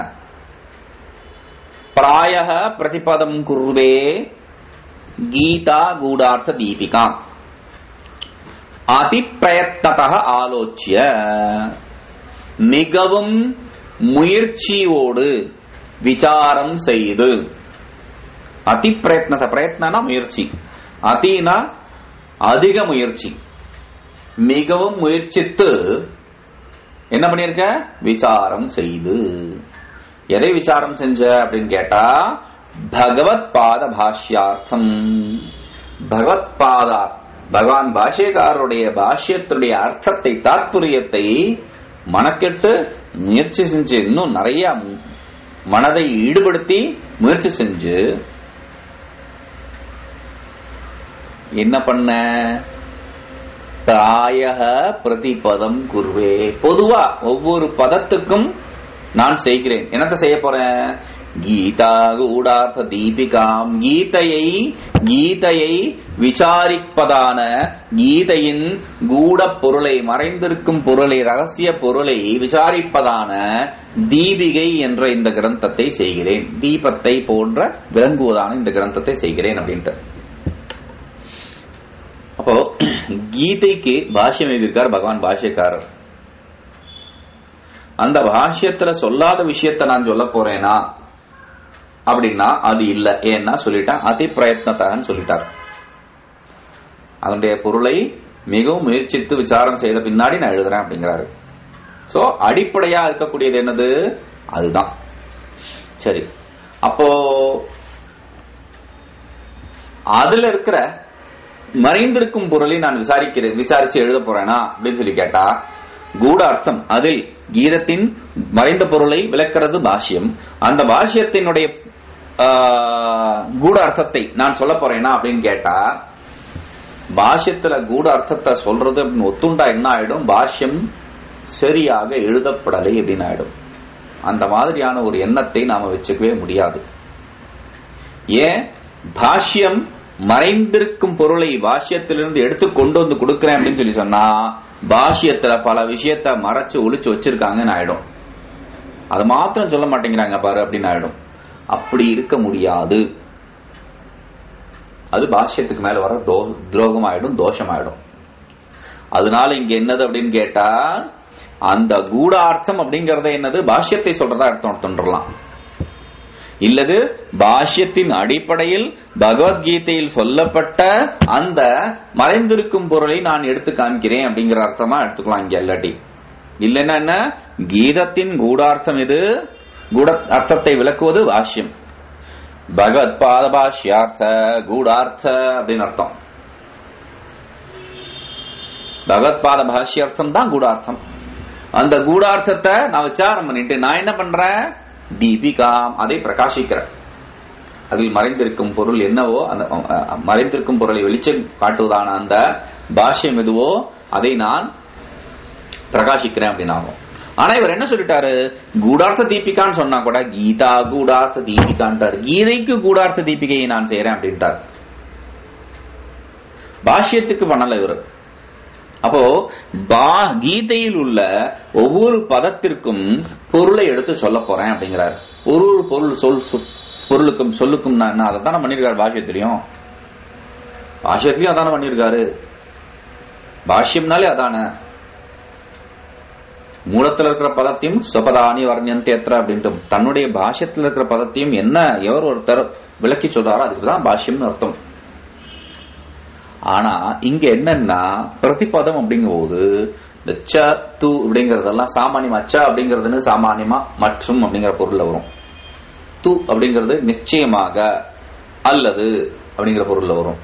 பிராய பிரதிபதம் குருவே கீதா கூடார்த்த தீபிகா அதிப்பிரயத்தத ஆலோச்சிய மிகவும் முயற்சியோடு விசாரம் செய்து அதி பிரயத்னத பிரயத்னா முயற்சி அதினா அதிக முயற்சி மிகவும் முயற்சித்து என்ன பண்ணிருக்க விசாரம் செய்து எதை விசாரம் செஞ்ச அப்படின்னு கேட்டா பகவத் பாத பாஷ்யார்த்தம் பகவத் பாதா பகவான் பாஷ்யக்காரருடைய பாஷ்யத்துடைய அர்த்தத்தை தாத்பரியத்தை மனக்கெட்டு முயற்சி செஞ்சு இன்னும் நிறைய மனதை ஈடுபடுத்தி முயற்சி செஞ்சு என்ன பண்ண பிராய பிரதிபதம் குருவே பொதுவா ஒவ்வொரு பதத்துக்கும் நான் செய்கிறேன் என்னத்த செய்ய போறேன் கீதா கூடார்த்த தீபிகாம் கீதையை கீதையை விசாரிப்பதான கீதையின் கூட பொருளை மறைந்திருக்கும் பொருளை ரகசிய பொருளை விசாரிப்பதான தீபிகை என்ற இந்த கிரந்தத்தை செய்கிறேன் தீபத்தை போன்ற விளங்குவதான இந்த கிரந்தத்தை செய்கிறேன் அப்படின்ட்டு அப்போ கீதைக்கு பாஷ்யம் எழுதியிருக்கார் பகவான் பாஷ்யக்காரர் அந்த பாஷ்யத்துல சொல்லாத விஷயத்த நான் சொல்ல போறேனா அப்படின்னா அது இல்ல ஏன்னா சொல்லிட்டேன் அதி பிரயத்னத்தகன்னு சொல்லிட்டார் அதனுடைய பொருளை மிகவும் முயற்சித்து விசாரம் செய்த பின்னாடி நான் எழுதுறேன் அப்படிங்கிறாரு சோ அடிப்படையா இருக்கக்கூடியது என்னது அதுதான் சரி அப்போ அதுல இருக்கிற மறைந்திருக்கும் பொருளை நான் விசாரிக்கிறேன் விசாரிச்சு எழுத போறேனா அப்படின்னு சொல்லி கேட்டா கூட அர்த்தம் அதில் கீதத்தின் மறைந்த பொருளை விளக்கிறது பாஷ்யம் அந்த பாஷ்யத்தினுடைய கூட அர்த்தத்தை நான் சொல்ல போறேனா அப்படின்னு கேட்டா பாஷ்யத்துல கூட அர்த்தத்தை சொல்றது அப்படின்னு ஒத்துண்டா என்ன ஆயிடும் பாஷ்யம் சரியாக எழுதப்படலை அப்படின்னு ஆயிடும் அந்த மாதிரியான ஒரு எண்ணத்தை நாம வச்சுக்கவே முடியாது ஏன் பாஷ்யம் மறைந்திருக்கும் பொருளை பாஷ்யத்திலிருந்து எடுத்து கொண்டு வந்து கொடுக்கிறேன் அப்படின்னு சொல்லி சொன்னா பாஷ்யத்துல பல விஷயத்த மறைச்சு ஒளிச்சு வச்சிருக்காங்கன்னு ஆயிடும் அது மாத்திரம் சொல்ல மாட்டேங்கிறாங்க பாரு அப்படின்னு ஆயிடும் அப்படி இருக்க முடியாது அது பாஷ்யத்துக்கு மேல வர துரோகம் ஆயிடும் தோஷம் ஆயிடும் அதனால இங்க என்னது அப்படின்னு கேட்டா அந்த கூடார்த்தம் அப்படிங்கறத என்னது பாஷ்யத்தை சொல்றதா அர்த்தம் தோன்றலாம் இல்லது பாஷ்யத்தின் அடிப்படையில் பகவத்கீதையில் சொல்லப்பட்ட அந்த மறைந்திருக்கும் பொருளை நான் எடுத்து காண்கிறேன் அப்படிங்கிற அர்த்தமா எடுத்துக்கலாம் இங்க இல்லாட்டி இல்லைன்னா என்ன கீதத்தின் கூடார்த்தம் இது கூட அர்த்தத்தை விளக்குவது பாஷ்யம் பகவத் பாத பாஷ்யார்த்த கூடார்த்த அப்படின்னு அர்த்தம் பகவத் பாத பாஷ்யார்த்தம் தான் கூடார்த்தம் அந்த கூடார்த்தத்தை நான் விசாரம் பண்ணிட்டு நான் என்ன பண்றேன் தீபிகாம் அதை பிரகாசிக்கிறேன் அதில் மறைந்திருக்கும் பொருள் என்னவோ அந்த மறைந்திருக்கும் பொருளை வெளிச்சம் காட்டுவதான அந்த பாஷ்யம் எதுவோ அதை நான் பிரகாசிக்கிறேன் அப்படின்னு ஆகும் ஆனா இவர் என்ன சொல்லிட்டாரு கூடார்த்த தீபிகான்னு சொன்னா கூட கீதா கூடார்த்த தீபிகான்ட்டார் கீதைக்கு கூடார்த்த தீபிகையை நான் செய்யறேன் அப்படின்ட்டார் பாஷ்யத்துக்கு பண்ணல இவர் அப்போ பா கீதையில் உள்ள ஒவ்வொரு பதத்திற்கும் பொருளை எடுத்து சொல்ல போறேன் அப்படிங்கிறார் ஒரு ஒரு பொருள் சொல் பொருளுக்கும் சொல்லுக்கும் நான் அதை தானே பண்ணிருக்காரு பாஷ்யத்திலையும் பாஷ்யத்திலையும் அதானே பண்ணிருக்காரு பாஷ்யம்னாலே அதானே மூலத்தில் இருக்கிற பதத்தையும் சொபதானி வர்ணியந்தேத்திர அப்படின்ட்டு தன்னுடைய பாஷ்யத்தில் இருக்கிற பதத்தையும் என்ன எவர் ஒருத்தர் விளக்கி சொல்றாரோ அதுக்கு தான் பாஷ்யம்னு அர்த்தம் ஆனா இங்க என்னன்னா பிரதிபதம் அப்படிங்கும் போது இந்த ச து அப்படிங்கறதெல்லாம் சாமானியமா ச அப்படிங்கறதுன்னு சாமானியமா மற்றும் அப்படிங்கிற பொருள்ல வரும் து அப்படிங்கிறது நிச்சயமாக அல்லது அப்படிங்கிற பொருள்ல வரும்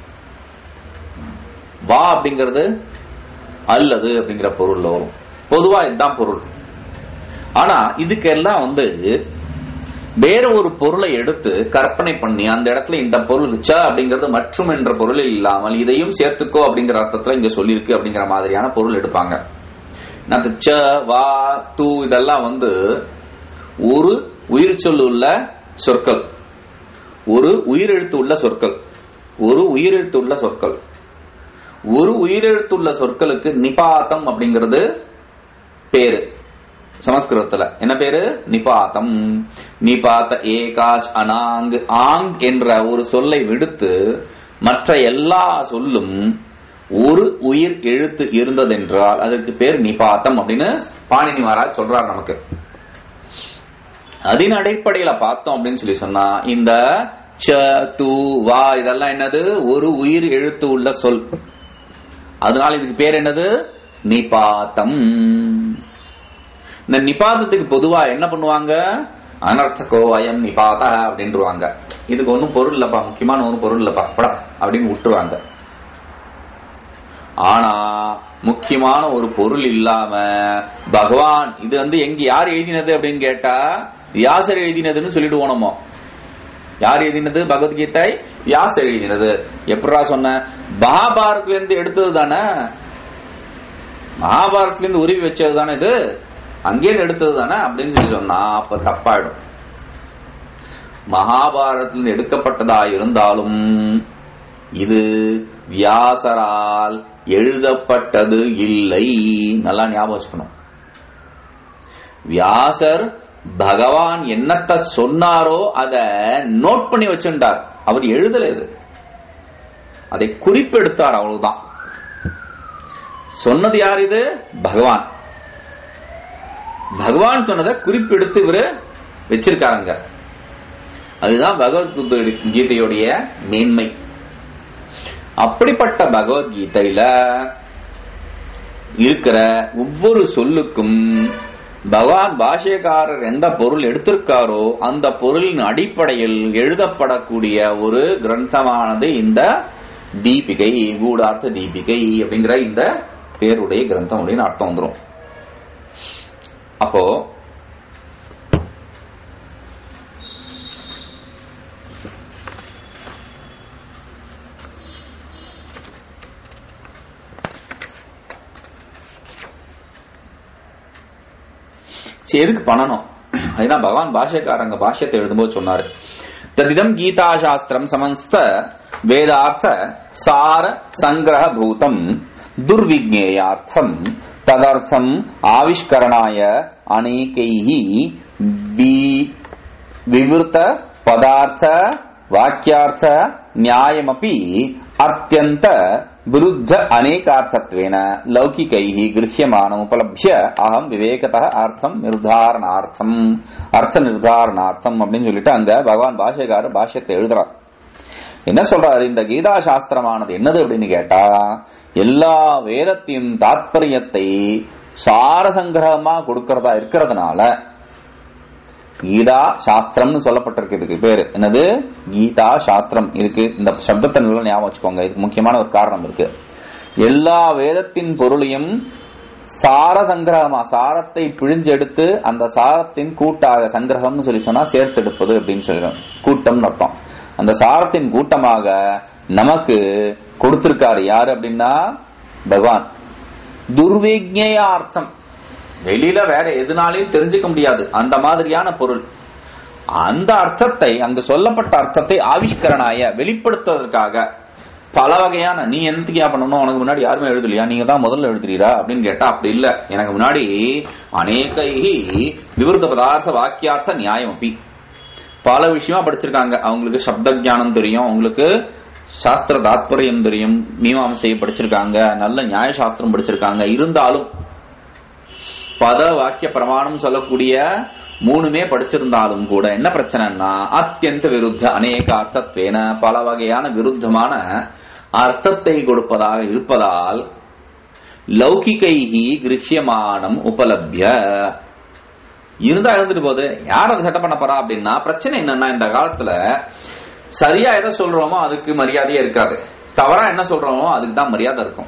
வா அப்படிங்கிறது அல்லது அப்படிங்கிற பொருள்ல வரும் பொதுவா இதுதான் பொருள் ஆனா இதுக்கெல்லாம் வந்து வேற ஒரு பொருளை எடுத்து கற்பனை பண்ணி அந்த இடத்துல இந்த பொருள் ச அப்படிங்கிறது மற்றும் என்ற பொருளில் இல்லாமல் இதையும் சேர்த்துக்கோ அப்படிங்கிற அர்த்தத்துல இங்க சொல்லியிருக்கு அப்படிங்கிற மாதிரியான பொருள் எடுப்பாங்க அந்த ச வா து இதெல்லாம் வந்து ஒரு உயிர் சொல் உள்ள சொற்கள் ஒரு உயிரெழுத்து உள்ள சொற்கள் ஒரு உயிரெழுத்து உள்ள சொற்கள் ஒரு உயிரெழுத்துள்ள சொற்களுக்கு நிபாத்தம் அப்படிங்கிறது பேரு சமஸ்கிருதத்துல என்ன பேரு நிபாத்தம் நிபாத்த ஏகாச் அனாங் ஆங் என்ற ஒரு சொல்லை விடுத்து மற்ற எல்லா சொல்லும் ஒரு உயிர் எழுத்து இருந்ததென்றால் அதுக்கு பேர் நிபாத்தம் அப்படின்னு பாணினி மகாராஜ் சொல்றார் நமக்கு அதன் அடிப்படையில பார்த்தோம் அப்படின்னு சொல்லி சொன்னா இந்த ச து வா இதெல்லாம் என்னது ஒரு உயிர் எழுத்து உள்ள சொல் அதனால இதுக்கு பேர் என்னது நிபாத்தம் இந்த நிபாதத்துக்கு பொதுவா என்ன பண்ணுவாங்க அனர்த்தகோ அயம் நிபாத அப்படின்றாங்க இதுக்கு ஒன்றும் பொருள் இல்லப்பா முக்கியமான ஒன்றும் பொருள் இல்லப்பா படா அப்படின்னு விட்டுருவாங்க ஆனா முக்கியமான ஒரு பொருள் இல்லாம பகவான் இது வந்து எங்க யார் எழுதினது அப்படின்னு கேட்டா வியாசர் எழுதினதுன்னு சொல்லிட்டு போனோமோ யார் எழுதினது பகவத்கீதை வியாசர் எழுதினது எப்படா சொன்ன மகாபாரத்ல இருந்து எடுத்தது தானே மகாபாரத்ல இருந்து உருவி வச்சது தானே இது அங்கேயிருந்து எடுத்தது தானே அப்படின்னு சொல்லி சொன்னா அப்ப தப்பாயிடும் மகாபாரதத்தில் எடுக்கப்பட்டதா இருந்தாலும் இது வியாசரால் எழுதப்பட்டது இல்லை நல்லா ஞாபகம் வச்சுக்கணும் வியாசர் பகவான் என்னத்தை சொன்னாரோ அத நோட் பண்ணி வச்சுட்டார் அவர் எழுதல இது அதை குறிப்பெடுத்தார் அவ்வளவுதான் சொன்னது யார் இது பகவான் பகவான் சொன்னதை குறிப்பெடுத்து இவரு வச்சிருக்காருங்க அதுதான் பகவத்கீதையுடைய மேன்மை அப்படிப்பட்ட பகவத்கீதையில இருக்கிற ஒவ்வொரு சொல்லுக்கும் பகவான் பாஷ்யக்காரர் எந்த பொருள் எடுத்திருக்காரோ அந்த பொருளின் அடிப்படையில் எழுதப்படக்கூடிய ஒரு கிரந்தமானது இந்த தீபிகை கூடார்த்த தீபிகை அப்படிங்கிற இந்த பேருடைய கிரந்தம் அப்படின்னு அர்த்தம் வந்துடும் அப்போ சரி, எதுக்கு பண்ணணும் அதுதான் பகவான் பாஷ்யக்காரங்க பாஷ்யத்தை எழுதும்போது சொன்னாரு ததிதம் கீதா சாஸ்திரம் சமஸ்த வேதார்த்த சார சங்கிரக பூதம் துர்விஜேயார்த்தம் ததர்த்தம் ஆவிஷ்கரணாய அநேகைஹி வி- விவృత பதார்த்த வாக்கியார்த்த நியாயமபி அत्यन्त विरुद्ध अनेकार्थत्वेन लौकिकैः गृह्यमानमुपलभ्य अहं विवेकतः அர்த்தம் நிர்தாரணார்த்தம் அர்த்த நிர்தாரணார்த்தம் அப்படின்னு சொல்லிட்டு அங்க பகவான் பாஷ்யக்காரர் பாஷ்யத்தை எழுதுறார் என்ன சொல்றாரு இந்த கீதா சாஸ்திரமானது என்னது அப்படின்னு கேட்டா எல்லா வேதத்தின் தாத்பரியத்தை சாரசங்கிரகமா கொடுக்கறதா இருக்கிறதுனால கீதா சாஸ்திரம்னு சொல்லப்பட்டிருக்கு இதுக்கு பேரு என்னது கீதா சாஸ்திரம் இதுக்கு இந்த சப்தத்தை நல்லா ஞாபகம் வச்சுக்கோங்க இதுக்கு முக்கியமான ஒரு காரணம் இருக்கு எல்லா வேதத்தின் பொருளையும் சார சங்கிரகமா சாரத்தை பிழிஞ்செடுத்து அந்த சாரத்தின் கூட்டாக சங்கிரகம்னு சொல்லி சொன்னா சேர்த்தெடுப்பது அப்படின்னு சொல்லிடும் கூட்டம்னு அர்த்தம் அந்த சாரத்தின் கூட்டமாக நமக்கு கொடுத்திருக்காரு யாரு அப்படின்னா பகவான் துர்விக்ஞேயார்த்தம் வெளியில வேற எதுனாலையும் தெரிஞ்சுக்க முடியாது அந்த மாதிரியான பொருள் அந்த அர்த்தத்தை அங்கு சொல்லப்பட்ட அர்த்தத்தை ஆவிஷ்கரணாய வெளிப்படுத்துவதற்காக பல வகையான நீ என்னத்துக்கியா பண்ணணும் உனக்கு முன்னாடி யாருமே எழுதலையா நீங்க தான் முதல்ல எழுதுறீரா அப்படின்னு கேட்டா அப்படி இல்ல எனக்கு முன்னாடி அநேகைஹி விவருத்த பதார்த்த வாக்கியார்த்த நியாயம் அப்படி பல விஷயமா படிச்சிருக்காங்க அவங்களுக்கு சப்த ஞானம் தெரியும் அவங்களுக்கு சாஸ்திர தாத்பரியம் தெரியும் மீமாம்சையை படிச்சிருக்காங்க நல்ல நியாய சாஸ்திரம் படிச்சிருக்காங்க இருந்தாலும் பத வாக்கிய பிரமாணம் சொல்லக்கூடிய மூணுமே படிச்சிருந்தாலும் கூட என்ன பிரச்சனைன்னா அத்தியந்த விருத்த அநேக அர்த்தத்வேன பல வகையான விருத்தமான அர்த்தத்தை கொடுப்பதாக இருப்பதால் லௌகிகைஹி கிருஷ்யமானம் உபலப்ய இருந்தா இருந்துட்டு போகுது யார் அதை சட்டம் பண்ண போறா அப்படின்னா பிரச்சனை என்னன்னா இந்த காலத்துல சரியா எதை சொல்றோமோ அதுக்கு மரியாதையே இருக்காது தவறா என்ன சொல்றோமோ அதுக்கு தான் மரியாதை இருக்கும்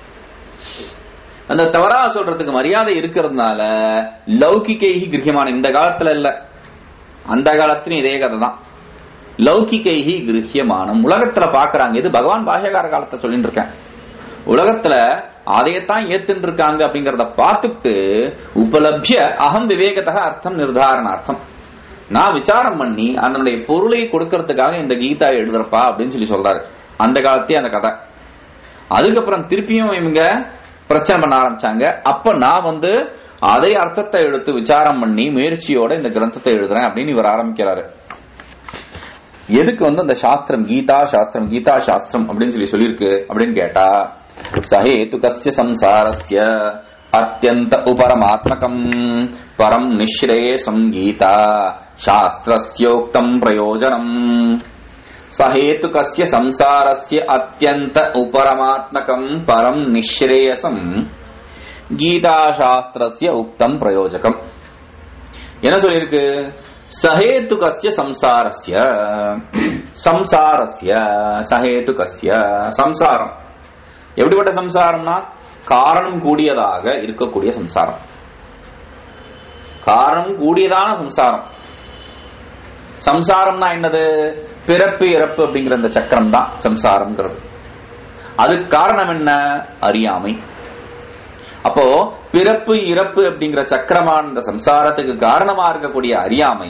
அந்த தவறா சொல்றதுக்கு மரியாதை இருக்கிறதுனால லௌகிகைஹி கிரகியமான இந்த காலத்துல இல்ல அந்த காலத்திலும் இதே கதை தான் லௌகிகைஹி கிரகியமானம் உலகத்துல பாக்குறாங்க இது பகவான் பாஷகார காலத்தை சொல்லிட்டு இருக்கேன் உலகத்துல அதையத்தான் ஏத்துட்டு இருக்காங்க அப்படிங்கறத பார்த்துட்டு உபலப்ய அகம் விவேகத்தக அர்த்தம் நிர்தாரணார்த்தம் நான் விசாரம் பண்ணி அதனுடைய பொருளை கொடுக்கறதுக்காக இந்த கீதா எழுதுறப்பா அப்படின்னு சொல்லி சொல்றாரு அந்த காலத்தே அந்த கதை அதுக்கப்புறம் திருப்பியும் இவங்க பிரச்சனை பண்ண ஆரம்பிச்சாங்க அப்ப நான் வந்து அதே அர்த்தத்தை எடுத்து விசாரம் பண்ணி முயற்சியோட இந்த கிரந்தத்தை எழுதுறேன் அப்படின்னு இவர் ஆரம்பிக்கிறாரு எதுக்கு வந்து அந்த சாஸ்திரம் கீதா சாஸ்திரம் கீதா சாஸ்திரம் அப்படின்னு சொல்லி சொல்லியிருக்கு அப்படின்னு கேட்டா சஹேது கஸ்ய சம்சாரஸ்ய அத்தியந்த உபரமாத்மகம் பரம் நிஸ்ரேயசம் கீதா சாஸ்திரஸ்யோக்தம் பிரயோஜனம் சஹேதுகஸ்ய சம்சாரஸ்ய அத்தியந்த உபரமாத்மகம் பரம் நிஸ்ரேயசம் கீதாசாஸ்திரஸ்ய உக்தம் பிரயோஜகம் என்ன சொல்லியிருக்கு சஹேதுகஸ்ய சம்சாரஸ்ய சம்சாரஸ்ய சஹேதுகஸ்ய சம்சாரம் எப்படிப்பட்ட சம்சாரம்னா காரணம் கூடியதாக இருக்கக்கூடிய சம்சாரம் காரணம் கூடியதான சம்சாரம் சம்சாரம்னா என்னது பிறப்பு இறப்பு அப்படிங்கிற இந்த சக்கரம் தான் சம்சாரம்ங்கிறது அதுக்கு காரணம் என்ன அறியாமை அப்போ பிறப்பு இறப்பு அப்படிங்கிற சக்கரமான இந்த சம்சாரத்துக்கு காரணமா இருக்கக்கூடிய அறியாமை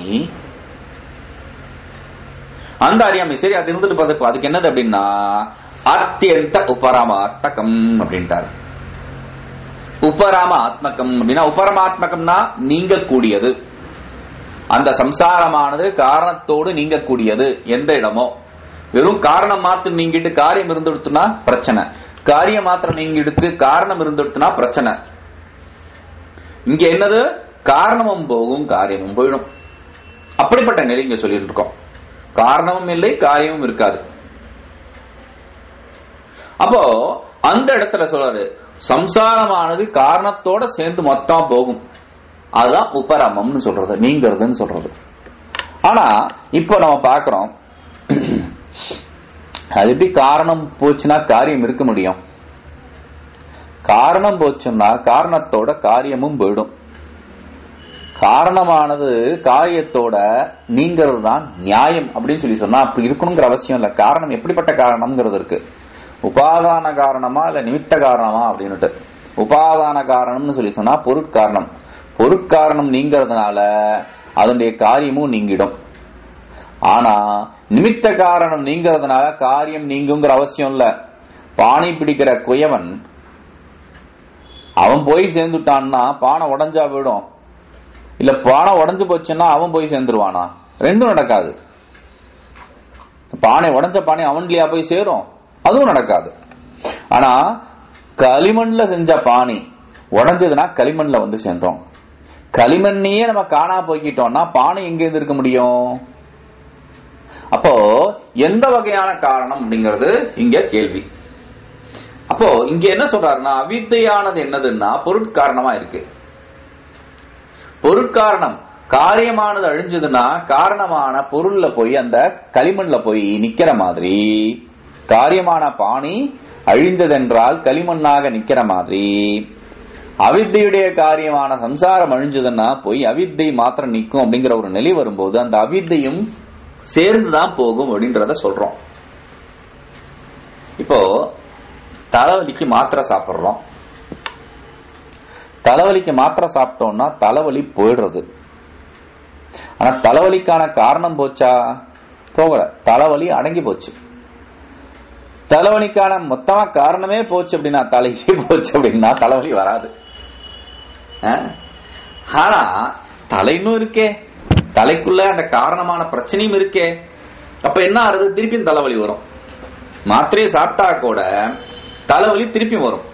அந்த அறியாமை சரி அது இருந்துட்டு பார்த்து அதுக்கு என்னது அப்படின்னா அத்தியந்த உபரமாத்மகம் அப்படின்ட்டாரு உபராம ஆத்மகம் அப்படின்னா உபரமாத்மகம்னா நீங்க கூடியது அந்த சம்சாரமானது காரணத்தோடு நீங்கக்கூடியது எந்த இடமோ வெறும் காரணம் மாத்திரம் நீங்கிட்டு காரியம் இருந்துடுத்துனா பிரச்சனை காரியம் மாத்திரம் நீங்கிடுத்து காரணம் இருந்துடுத்துனா பிரச்சனை இங்க என்னது காரணமும் போகும் காரியமும் போயிடும் அப்படிப்பட்ட நிலை இங்க சொல்லிட்டு இருக்கோம் காரணமும் இல்லை காரியமும் இருக்காது அப்போ அந்த இடத்துல சொல்றாரு சம்சாரமானது காரணத்தோட சேர்ந்து மொத்தம் போகும் அதுதான் உபரமம்னு சொல்றது நீங்கிறதுன்னு சொல்றது ஆனா இப்போ நம்ம பாக்குறோம் அது எப்படி காரணம் போச்சுன்னா காரியம் இருக்க முடியும் காரணம் போச்சுன்னா காரணத்தோட காரியமும் போயிடும் காரணமானது காரியத்தோட நீங்கிறது தான் நியாயம் அப்படின்னு சொல்லி சொன்னா அப்படி இருக்கணுங்கிற அவசியம் இல்ல காரணம் எப்படிப்பட்ட காரணம்ங்கிறது இருக்கு உபாதான காரணமா இல்ல நிமித்த காரணமா அப்படின்னுட்டு உபாதான காரணம்னு சொல்லி சொன்னா பொருட்காரணம் பொருட்காரணம் நீங்கிறதுனால அதனுடைய காரியமும் நீங்கிடும் ஆனா நிமித்த காரணம் நீங்கிறதுனால காரியம் நீங்குங்கிற அவசியம் இல்ல பானை பிடிக்கிற குயவன் அவன் போய் சேர்ந்துட்டான்னா பானை உடஞ்சா போயிடும் இல்ல பானை உடஞ்சு போச்சுன்னா அவன் போய் சேர்ந்துருவானா ரெண்டும் நடக்காது பானை உடஞ்ச பானை அவன்லயா போய் சேரும் அதுவும் நடக்காது ஆனா களிமண்ல செஞ்ச பானை உடஞ்சதுன்னா களிமண்ல வந்து சேர்ந்தோம் களிமண்ணையே நம்ம காணா போய்கிட்டோம்னா பானை எங்க இருந்து இருக்க முடியும் அப்போ எந்த வகையான காரணம் அப்படிங்கிறது இங்க கேள்வி அப்போ இங்க என்ன சொல்றாருன்னா அவித்தையானது என்னதுன்னா பொருட்காரணமா இருக்கு பொருட்காரணம் காரியமானது அழிஞ்சதுன்னா காரணமான பொருள்ல போய் அந்த களிமண்ல போய் நிக்கிற மாதிரி காரியமான பாணி அழிந்ததென்றால் களிமண்ணாக நிக்கிற மாதிரி அவித்தையுடைய காரியமான சம்சாரம் அழிஞ்சதுன்னா போய் அவித்தை மாத்திரம் நிற்கும் அப்படிங்கிற ஒரு நிலை வரும்போது அந்த அவித்தையும் சேர்ந்துதான் போகும் அப்படின்றத சொல்றோம் இப்போ தலைவலிக்கு மாத்திரை சாப்பிடுறோம் தலைவலிக்கு மாத்திரை சாப்பிட்டோம்னா தலைவலி போயிடுறது ஆனா தலைவலிக்கான காரணம் போச்சா போகல தலைவலி அடங்கி போச்சு தலைவலிக்கான மொத்தமா காரணமே போச்சு அப்படின்னா தலைக்கு போச்சு அப்படின்னா தலைவலி வராது ஆனா தலை இன்னும் இருக்கே தலைக்குள்ள அந்த காரணமான பிரச்சனையும் இருக்கே அப்ப என்ன ஆறுது திருப்பியும் தலைவலி வரும் மாத்திரையை சாப்பிட்டா கூட தலைவலி திருப்பி வரும்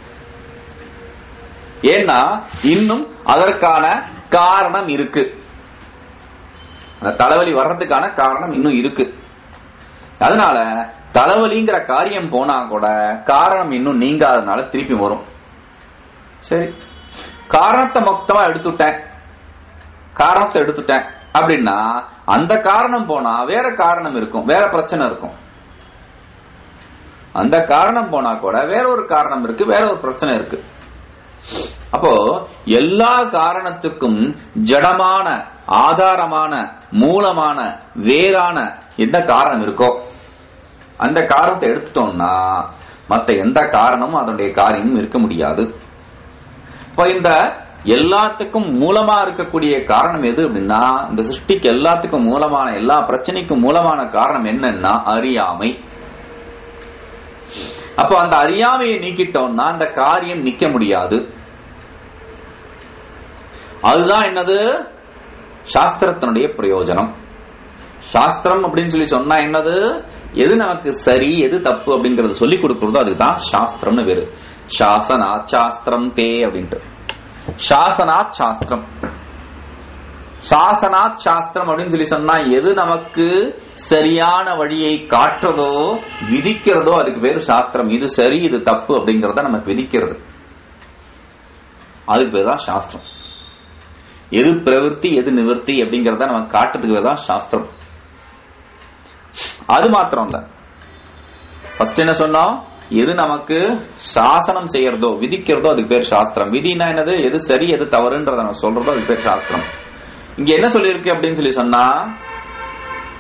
ஏன்னா இன்னும் அதற்கான காரணம் இருக்கு அந்த தலைவலி வர்றதுக்கான காரணம் இன்னும் இருக்கு அதனால தலைவலிங்கிற காரியம் போனா கூட காரணம் இன்னும் நீங்காதனால திருப்பி வரும் சரி காரணத்தை மொத்தமா எடுத்துட்டேன் காரணத்தை எடுத்துட்டேன் அப்படின்னா அந்த காரணம் போனா வேற காரணம் இருக்கும் வேற பிரச்சனை இருக்கும் அந்த காரணம் போனா கூட வேற ஒரு காரணம் இருக்கு வேற ஒரு பிரச்சனை இருக்கு அப்போ எல்லா காரணத்துக்கும் ஜடமான ஆதாரமான மூலமான வேறான எந்த காரணம் இருக்கோ அந்த காரணத்தை எடுத்துட்டோம்னா மத்த எந்த காரணமும் அதனுடைய காரியமும் இருக்க முடியாது இப்ப இந்த எல்லாத்துக்கும் மூலமா இருக்கக்கூடிய காரணம் எது அப்படின்னா இந்த சிருஷ்டிக்கு எல்லாத்துக்கும் மூலமான எல்லா பிரச்சனைக்கும் மூலமான காரணம் என்னன்னா அறியாமை அப்போ அந்த அறியாமையை நீக்கிட்டோம்னா அந்த காரியம் நிக்க முடியாது அதுதான் என்னது சாஸ்திரத்தினுடைய பிரயோஜனம் சாஸ்திரம் அப்படின்னு சொல்லி சொன்னா என்னது எது நமக்கு சரி எது தப்பு அப்படிங்கறது சொல்லி கொடுக்கறதோ அதுதான் சாஸ்திரம்னு பேரு சாசனாத் சாஸ்திரம் தே அப்படின்ட்டு சாசனாத் சாஸ்திரம் சாசனாத் சாஸ்திரம் அப்படின்னு சொல்லி சொன்னா எது நமக்கு சரியான வழியை காட்டுறதோ விதிக்கிறதோ அதுக்கு பேரு சாஸ்திரம் இது சரி இது தப்பு அப்படிங்கறத நமக்கு விதிக்கிறது அதுக்கு பேர் தான் சாஸ்திரம் எது பிரவருத்தி எது நிவர்த்தி அப்படிங்கறத நமக்கு காட்டுறதுக்கு பேர் தான் சாஸ்திரம் அது மாத்திரம் இல்ல ஃபர்ஸ்ட் என்ன சொன்னோம் எது நமக்கு சாசனம் செய்யறதோ விதிக்கிறதோ அதுக்கு பேர் சாஸ்திரம் விதினா என்னது எது சரி எது தவறுன்றத நம்ம சொல்றதோ அதுக்கு பேர் சாஸ்திரம் இங்க என்ன சொல்லியிருக்கு அப்படின்னு சொல்லி சொன்னா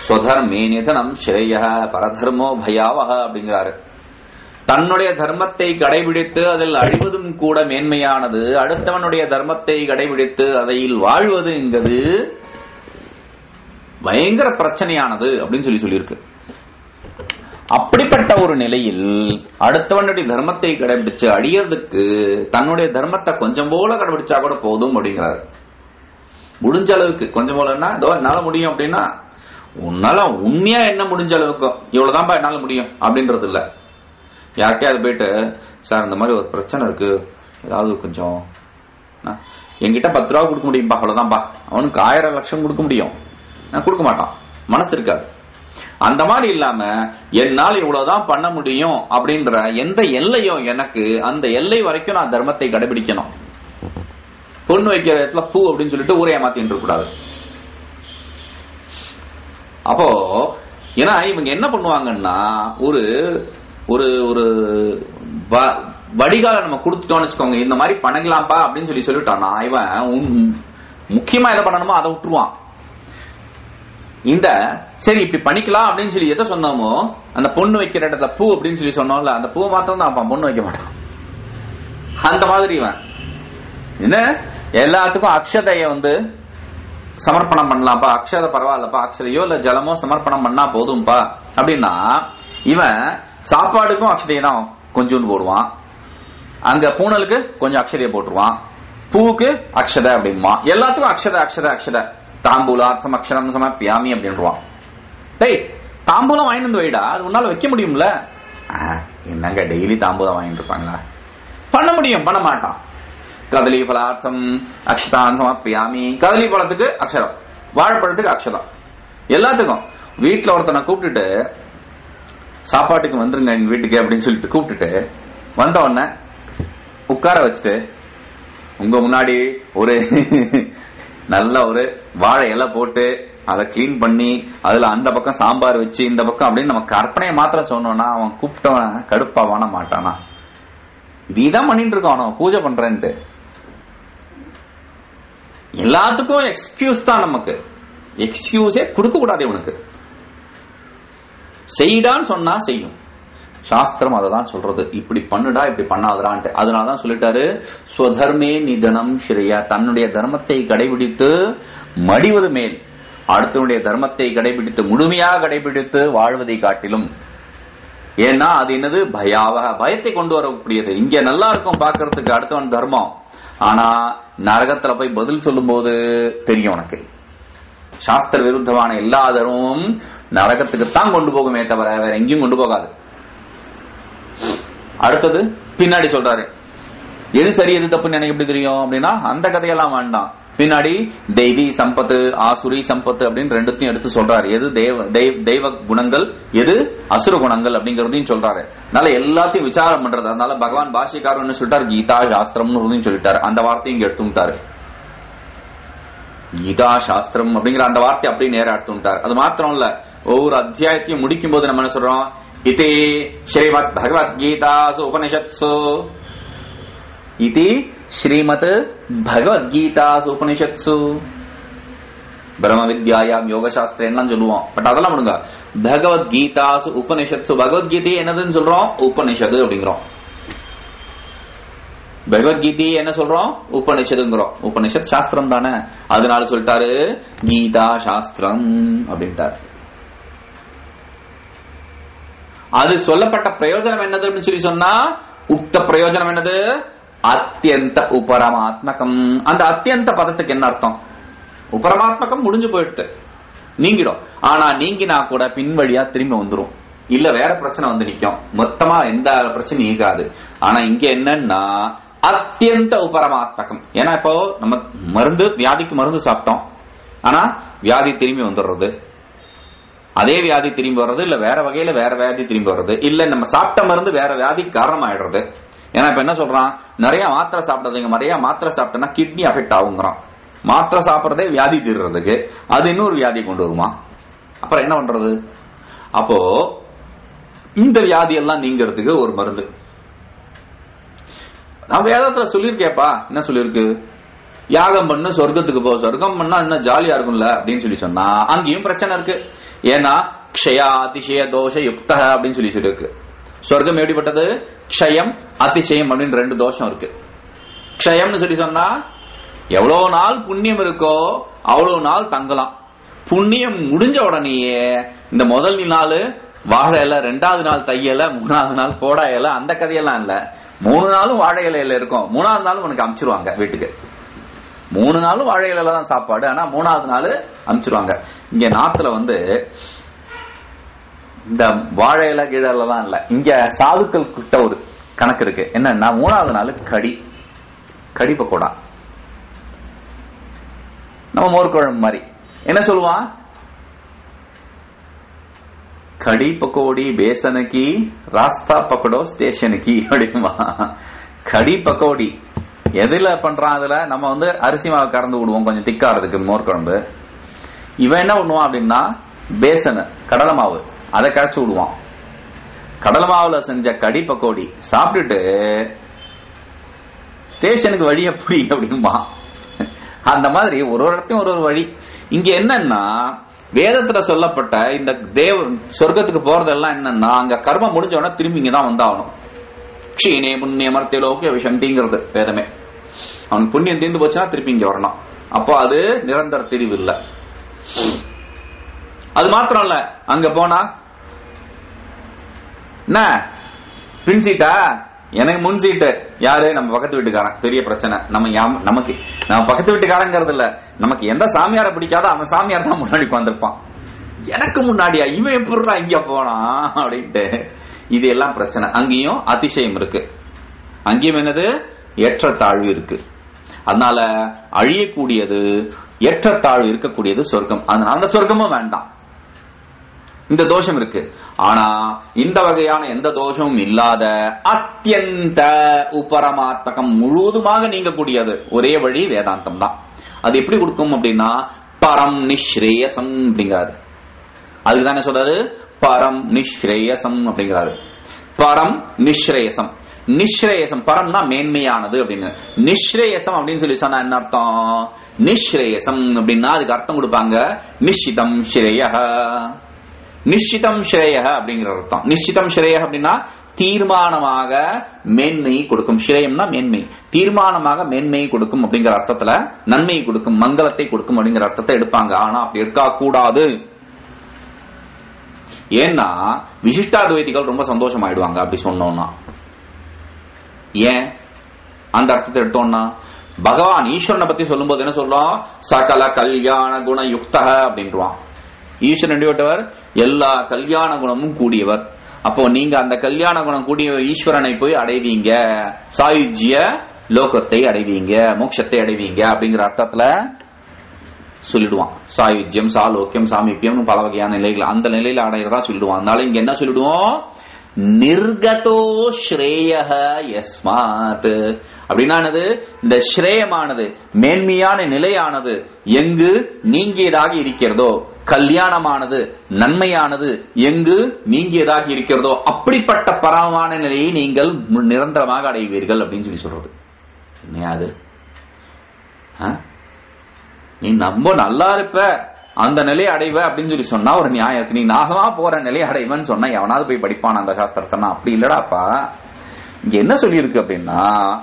ஸ்வதர்மே நிதனம் ஸ்ரேய பரதர்மோ பயாவக அப்படிங்கிறாரு தன்னுடைய தர்மத்தை கடைபிடித்து அதில் அழிவதும் கூட மேன்மையானது அடுத்தவனுடைய தர்மத்தை கடைபிடித்து அதில் வாழ்வதுங்கிறது பயங்கர பிரச்சனையானது அப்படின்னு சொல்லி சொல்லியிருக்கு அப்படிப்பட்ட ஒரு நிலையில் அடுத்தவனுடைய தர்மத்தை கடைபிடிச்சு அழியறதுக்கு தன்னுடைய தர்மத்தை கொஞ்சம் போல கடைபிடிச்சா கூட போதும் அப்படிங்கிறாரு முடிஞ்ச அளவுக்கு கொஞ்சம் போலன்னா இதோ என்னால முடியும் அப்படின்னா உன்னால உண்மையா என்ன முடிஞ்ச அளவுக்கு இவ்வளவுதான்ப்பா என்னால முடியும் அப்படின்றது இல்ல யார்கிட்டயாவது போயிட்டு சார் இந்த மாதிரி ஒரு பிரச்சனை இருக்கு ஏதாவது கொஞ்சம் நான் என்கிட்ட பத்து ரூபா கொடுக்க முடியும்பா அவ்வளவுதான்ப்பா அவனுக்கு ஆயிரம் லட்சம் கொடுக்க முடியும் நான் கொடுக்க மாட்டான் மனசு இருக்காது அந்த மாதிரி இல்லாம என்னால் இவ்வளவுதான் பண்ண முடியும் அப்படின்ற எந்த எல்லையோ எனக்கு அந்த எல்லை வரைக்கும் நான் தர்மத்தை கடைபிடிக்கணும் பொண்ணு வைக்கிற இடத்துல பூ அப்படின்னு சொல்லிட்டு ஊரே ஏமாத்திட்டு கூடாது அப்போ ஏன்னா இவங்க என்ன பண்ணுவாங்கன்னா ஒரு ஒரு ஒரு வ- வடிகால நம்ம கொடுத்துட்டோம்னு வச்சுக்கோங்க இந்த மாதிரி பண்ணலாம்ப்பா அப்படின்னு சொல்லி சொல்லிட்டானா இவன் உன்- முக்கியமா எதை பண்ணணுமோ அதை விட்டுருவான் இந்த சரி இப்படி பண்ணிக்கலாம் அப்படின்னு சொல்லி எதை சொன்னோமோ அந்த பொண்ணு வைக்கிற இடத்துல பூ அப்படின்னு சொல்லி சொன்னோம்ல அந்த பூ மாத்திரம் தான் அவன் பொண்ணு வைக்க மாட்டான் அந்த மாதிரி இவன் என்ன எல்லாத்துக்கும் அக்ஷதைய வந்து சமர்ப்பணம் பண்ணலாம்ப்பா அக்ஷதை பரவாயில்லப்பா அக்ஷதையோ இல்ல ஜலமோ சமர்ப்பணம் பண்ணா போதும்பா அப்படின்னா இவன் சாப்பாடுக்கும் அக்ஷதையை தான் கொஞ்சோண்டு போடுவான் அங்க பூனலுக்கு கொஞ்சம் அக்ஷதையை போட்டுருவான் பூவுக்கு அக்ஷதை அப்படிமா எல்லாத்துக்கும் அக்ஷதை அக்ஷதை அக்ஷதை தாம்பூலார்த்தம் அக்ஷதம் சமப்பியாமி அப்படின்றான் டேய் தாம்பூலம் வாங்கிட்டு வந்து வைடா அது உன்னால வைக்க முடியும்ல ஆ, என்னங்க டெய்லி தாம்பூலம் வாங்கிட்டு இருப்பாங்களா பண்ண முடியும் பண்ண மாட்டான் கதலி பலார்த்தம் அக்ஷதான் சமப்பியாமி கதலி பழத்துக்கு அக்ஷரம் வாழைப்பழத்துக்கு அக்ஷரம் எல்லாத்துக்கும் வீட்டுல ஒருத்தனை கூப்பிட்டுட்டு சாப்பாட்டுக்கு வந்துருங்க எங்க வீட்டுக்கு அப்படின்னு சொல்லிட்டு கூப்பிட்டுட்டு வந்த உடனே உட்கார வச்சுட்டு உங்க முன்னாடி ஒரு நல்ல ஒரு வாழை இலை போட்டு அதை க்ளீன் பண்ணி அதுல அந்த பக்கம் சாம்பார் வச்சு இந்த பக்கம் அப்படின்னு நம்ம கற்பனையை மாத்திரம் சொன்னோம்னா அவன் கூப்பிட்டவன் கடுப்பாவான மாட்டானா இதான் பண்ணிட்டு இருக்கான் அவன் பூஜை பண்றேன்ட்டு எல்லாத்துக்கும் எக்ஸ்கியூஸ் தான் நமக்கு எக்ஸ்கியூஸே கொடுக்க கூடாது இவனுக்கு செய்டான்னு சொன்னா செய்யும் சாஸ்திரம் அதை தான் சொல்றது இப்படி பண்ணுடா இப்படி பண்ணாதடான்ட்டு அதனாலதான் சொல்லிட்டாரு ஸ்வதர்மே நிதனம் ஸ்ரேயா தன்னுடைய தர்மத்தை கடைபிடித்து மடிவது மேல் அடுத்தனுடைய தர்மத்தை கடைபிடித்து முழுமையாக கடைபிடித்து வாழ்வதை காட்டிலும் ஏன்னா அது என்னது பயாவக பயத்தை கொண்டு வரக்கூடியது இங்க நல்லா இருக்கும் பாக்குறதுக்கு அடுத்தவன் தர்மம் ஆனா நரகத்துல போய் பதில் சொல்லும் போது தெரியும் உனக்கு சாஸ்திர விருத்தமான எல்லா தர்மமும் நரகத்துக்கு தான் கொண்டு போகுமே தவிர வேற எங்கேயும் கொண்டு போகாது அடுத்தது பின்னாடி சொல்றாரு எது சரி எது தப்புன்னு எனக்கு எப்படி தெரியும் அப்படின்னா அந்த கதையெல்லாம் வேண்டாம் பின்னாடி தெய்வீ சம்பத்து ஆசுரி சம்பத்து அப்படின்னு ரெண்டுத்தையும் எடுத்து சொல்றாரு எது தேவ தெய்வ- தெய்வ குணங்கள் எது அசுர குணங்கள் அப்படிங்கறதையும் சொல்றாரு அதனால எல்லாத்தையும் விசாரம் பண்றது அதனால பகவான் பாஷிக்காரர் என்ன சொல்லிட்டாரு கீதா சாஸ்திரம்னு சொல்லிட்டாரு அந்த வார்த்தையும் இங்க எடுத்துட்டாரு கீதா சாஸ்திரம் அப்படிங்கிற அந்த வார்த்தை அப்படியே நேரா எடுத்துட்டார் அது மாத்திரம் இல்ல ஒவ்வொரு அத்தியாயத்தையும் முடிக்கும் போது நம்ம என்ன சொல்றோம் இது ஸ்ரீமத் பகவத்கீதாசு உபனிஷத்சு இது ஸ்ரீமத் பகவத்கீதாசு உபனிஷத்சு பிரம்ம வித்யாயாம் யோக சாஸ்திரம் எல்லாம் சொல்லுவோம் பட் அதெல்லாம் விடுங்க பகவத்கீதாசு உபனிஷத்சு பகவத்கீதை என்னதுன்னு சொல்றோம் உபனிஷத்து அப்படிங்கிறோம் பகவத்கீதை என்ன சொல்றோம் உபனிஷத்துங்கிறோம் உபனிஷத் சாஸ்திரம் தானே அதனால சொல்லிட்டாரு கீதா சாஸ்திரம் அப்படின்ட்டாரு அது சொல்லப்பட்ட பிரயோஜனம் என்னது அப்படின்னு சொல்லி சொன்னா உக்த பிரயோஜனம் என்னது அத்தியந்த உபரமாத்மகம் அந்த அத்தியந்த பதத்துக்கு என்ன அர்த்தம் உபரமாத்மகம் முடிஞ்சு போயிடுது நீங்கிடும் ஆனா நீங்கினா கூட பின் வழியா திரும்பி வந்துரும் இல்ல வேற பிரச்சனை வந்து நிக்கும் மொத்தமா எந்த பிரச்சனையும் நீக்காது ஆனா இங்க என்னன்னா அத்தியந்த உபரமாத்மகம் ஏன்னா இப்போ நம்ம மருந்து வியாதிக்கு மருந்து சாப்பிட்டோம் ஆனா வியாதி திரும்பி வந்துடுறது அதே வியாதி திரும்பி வர்றது இல்ல வேற வகையில வேற வியாதி திரும்பி வர்றது இல்ல நம்ம சாப்பிட்ட மருந்து வேற வியாதிக்கு காரணம் ஆயிடுறது ஏன்னா இப்ப என்ன சொல்றான் நிறைய மாத்திரை சாப்பிட்டதுங்க நிறைய மாத்திரை சாப்பிட்டோம்னா கிட்னி அஃபெக்ட் ஆகுங்கிறான் மாத்திரை சாப்பிடுறதே வியாதி தீர்றதுக்கு அது இன்னொரு வியாதி கொண்டு வருமா அப்புறம் என்ன பண்றது அப்போ இந்த வியாதி எல்லாம் நீங்கிறதுக்கு ஒரு மருந்து நான் வேதத்துல சொல்லியிருக்கேப்பா என்ன சொல்லியிருக்கு யாகம் பண்ணு சொர்க்கத்துக்கு போ சொர்க்கம் பண்ணா இன்னும் ஜாலியா இருக்கும்ல அப்படின்னு சொல்லி சொன்னா அங்கேயும் பிரச்சனை இருக்கு ஏன்னா க்ஷயா அதிசய தோஷ யுக்த அப்படின்னு சொல்லி சொல்லியிருக்கு சொர்க்கம் எப்படிப்பட்டது க்ஷயம் அதிசயம் அப்படின்னு ரெண்டு தோஷம் இருக்கு க்ஷயம்னு சொல்லி சொன்னா எவ்வளவு நாள் புண்ணியம் இருக்கோ அவ்வளவு நாள் தங்கலாம் புண்ணியம் முடிஞ்ச உடனேயே இந்த முதல் நாள் வாழை இலை ரெண்டாவது நாள் தையல மூணாவது நாள் போடா இலை அந்த கதையெல்லாம் இல்ல மூணு நாளும் வாழை இலையில இருக்கும் மூணாவது நாளும் உனக்கு அமுச்சிருவாங்க வீட்டுக்கு மூணு நாளும் வாழை இலையில தான் சாப்பாடு ஆனா மூணாவது நாள் அமுச்சிருவாங்க இங்க நாட்டுல வந்து இந்த வாழை இலை கீழெல்லாம் இல்ல இங்க சாதுக்கள் கிட்ட ஒரு கணக்கு இருக்கு என்னன்னா மூணாவது நாள் கடி கடி பக்கோடா நம்ம மோர் குழம்பு மாதிரி என்ன சொல்லுவான் கடி பக்கோடி பேசனுக்கு ராஸ்தா பக்கோடோ ஸ்டேஷனுக்கு அப்படிமா கடி பக்கோடி எதுல பண்றான் அதுல நம்ம வந்து அரிசி மாவு கறந்து விடுவோம் கொஞ்சம் திக்காடுறதுக்கு மோர் குழம்பு இவன் என்ன பண்ணுவான் அப்படின்னா பேசனு கடலை மாவு அதை கரைச்சு விடுவான் கடலை மாவுல செஞ்ச கடி பக்கோடி சாப்பிட்டுட்டு ஸ்டேஷனுக்கு வழி எப்படி அப்படின்பா அந்த மாதிரி ஒரு ஒரு இடத்தையும் ஒரு ஒரு வழி இங்க என்னன்னா வேதத்துல சொல்லப்பட்ட இந்த தேவ சொர்க்கத்துக்கு போறதெல்லாம் என்னன்னா அங்க கர்மம் முடிஞ்ச உடனே திரும்பி இங்க தான் வந்தாகணும் க்ஷீணே புண்ணிய மர்த்தியலோக்கிய விஷந்திங்கிறது வேதமே அவன் புண்ணியம் தீர்ந்து போச்சுன்னா திருப்பி இங்க வரணும் அப்போ அது நிரந்தர திரிவு இல்ல அது மாத்திரம் இல்ல அங்க போனா என்ன பின் சீட்டா எனக்கு முன் சீட்டு யாரு நம்ம பக்கத்து வீட்டுக்காரன் பெரிய பிரச்சனை நம்ம யாம்- நமக்கு நம்ம பக்கத்து வீட்டுக்காரங்கிறது இல்ல நமக்கு எந்த சாமியாரை பிடிக்காதோ அவன் சாமியார் தான் முன்னாடி உட்காந்துருப்பான் எனக்கு முன்னாடியா இவன் எப்படிடா இங்க போனான் அப்படின்ட்டு இது எல்லாம் பிரச்சனை அங்கேயும் அதிசயம் இருக்கு அங்கேயும் என்னது ஏற்றத்தாழ்வு இருக்கு அதனால அழியக்கூடியது ஏற்றத்தாழ்வு இருக்கக்கூடியது சொர்க்கம் அதனால அந்த சொர்க்கமும் வேண்டாம் இந்த தோஷம் இருக்கு ஆனா இந்த வகையான எந்த தோஷமும் இல்லாத அத்தியந்த உபரமாத்மகம் முழுவதுமாக நீங்கக்கூடியது ஒரே வழி வேதாந்தம் தான் அது எப்படி கொடுக்கும் அப்படின்னா பரம் நிஸ்ரேயசம் அப்படிங்கிறாரு அதுக்கு தானே சொல்றாரு பரம் நிஸ்ரேயசம் அப்படிங்கிறாரு பரம் நிஸ்ரேயசம் நிஸ்ரேயசம் பரம்னா மேன்மையானது அப்படின்னு நிஸ்ரேயசம் அப்படின்னு சொல்லி சொன்னா என்ன அர்த்தம் நிஸ்ரேயசம் அப்படின்னா அதுக்கு அர்த்தம் கொடுப்பாங்க நிஷிதம் ஸ்ரேய நிச்சிதம் ஸ்ரேய அப்படிங்கிற அர்த்தம் நிச்சிதம் ஸ்ரேய அப்படின்னா தீர்மானமாக மேன்மை கொடுக்கும் ஸ்ரேயம்னா மேன்மை தீர்மானமாக மேன்மையை கொடுக்கும் அப்படிங்கிற அர்த்தத்துல நன்மையை கொடுக்கும் மங்களத்தை கொடுக்கும் அப்படிங்கிற அர்த்தத்தை எடுப்பாங்க ஆனா அப்படி எடுக்க கூடாது ஏன்னா விசிஷ்டாத்வைதிகள் ரொம்ப சந்தோஷமாயிடுவாங்க அப்படி சொன்னோம்னா ஏன் அந்த அர்த்தத்தை எடுத்தோம்னா பகவான் ஈஸ்வரனை பத்தி சொல்லும்போது என்ன சொல்றோம் சகல கல்யாண குண யுக்த அப்படின்றான் ஈஸ்வரன் எப்படிப்பட்டவர் எல்லா கல்யாண குணமும் கூடியவர் அப்போ நீங்க அந்த கல்யாண குணம் கூடிய ஈஸ்வரனை போய் அடைவீங்க சாயுஜ்ய லோகத்தை அடைவீங்க மோட்சத்தை அடைவீங்க அப்படிங்கிற அர்த்தத்துல சொல்லிடுவான் சாயுஜ்யம் சாலோக்கியம் சாமீபியம் பல வகையான நிலைகள் அந்த நிலையில அடைகிறதா சொல்லிடுவான் அதனால இங்க என்ன சொல்லிடுவோம் நிர்கதோ ஸ்ரேய யஸ்மாத் அப்படின்னா என்னது இந்த ஸ்ரேயமானது மேன்மையான நிலையானது எங்கு நீங்கியதாக இருக்கிறதோ கல்யாணமானது நன்மையானது எங்கு நீங்கியதாக இருக்கிறதோ அப்படிப்பட்ட பரமமான நிலையை நீங்கள் நிரந்தரமாக அடைவீர்கள் அப்படின்னு சொல்லி சொல்றது என்ன அது ஆ? நீ ரொம்ப நல்லா இருப்ப அந்த நிலையை அடைவ அப்படின்னு சொல்லி சொன்னா ஒரு நியாயம் இருக்கு நீ நாசமா போற நிலையை அடைவன்னு சொன்னா எவனாவது போய் படிப்பான் அந்த சாஸ்திரத்தை அப்படி இல்லடாப்பா இங்க என்ன சொல்லியிருக்கு அப்படின்னா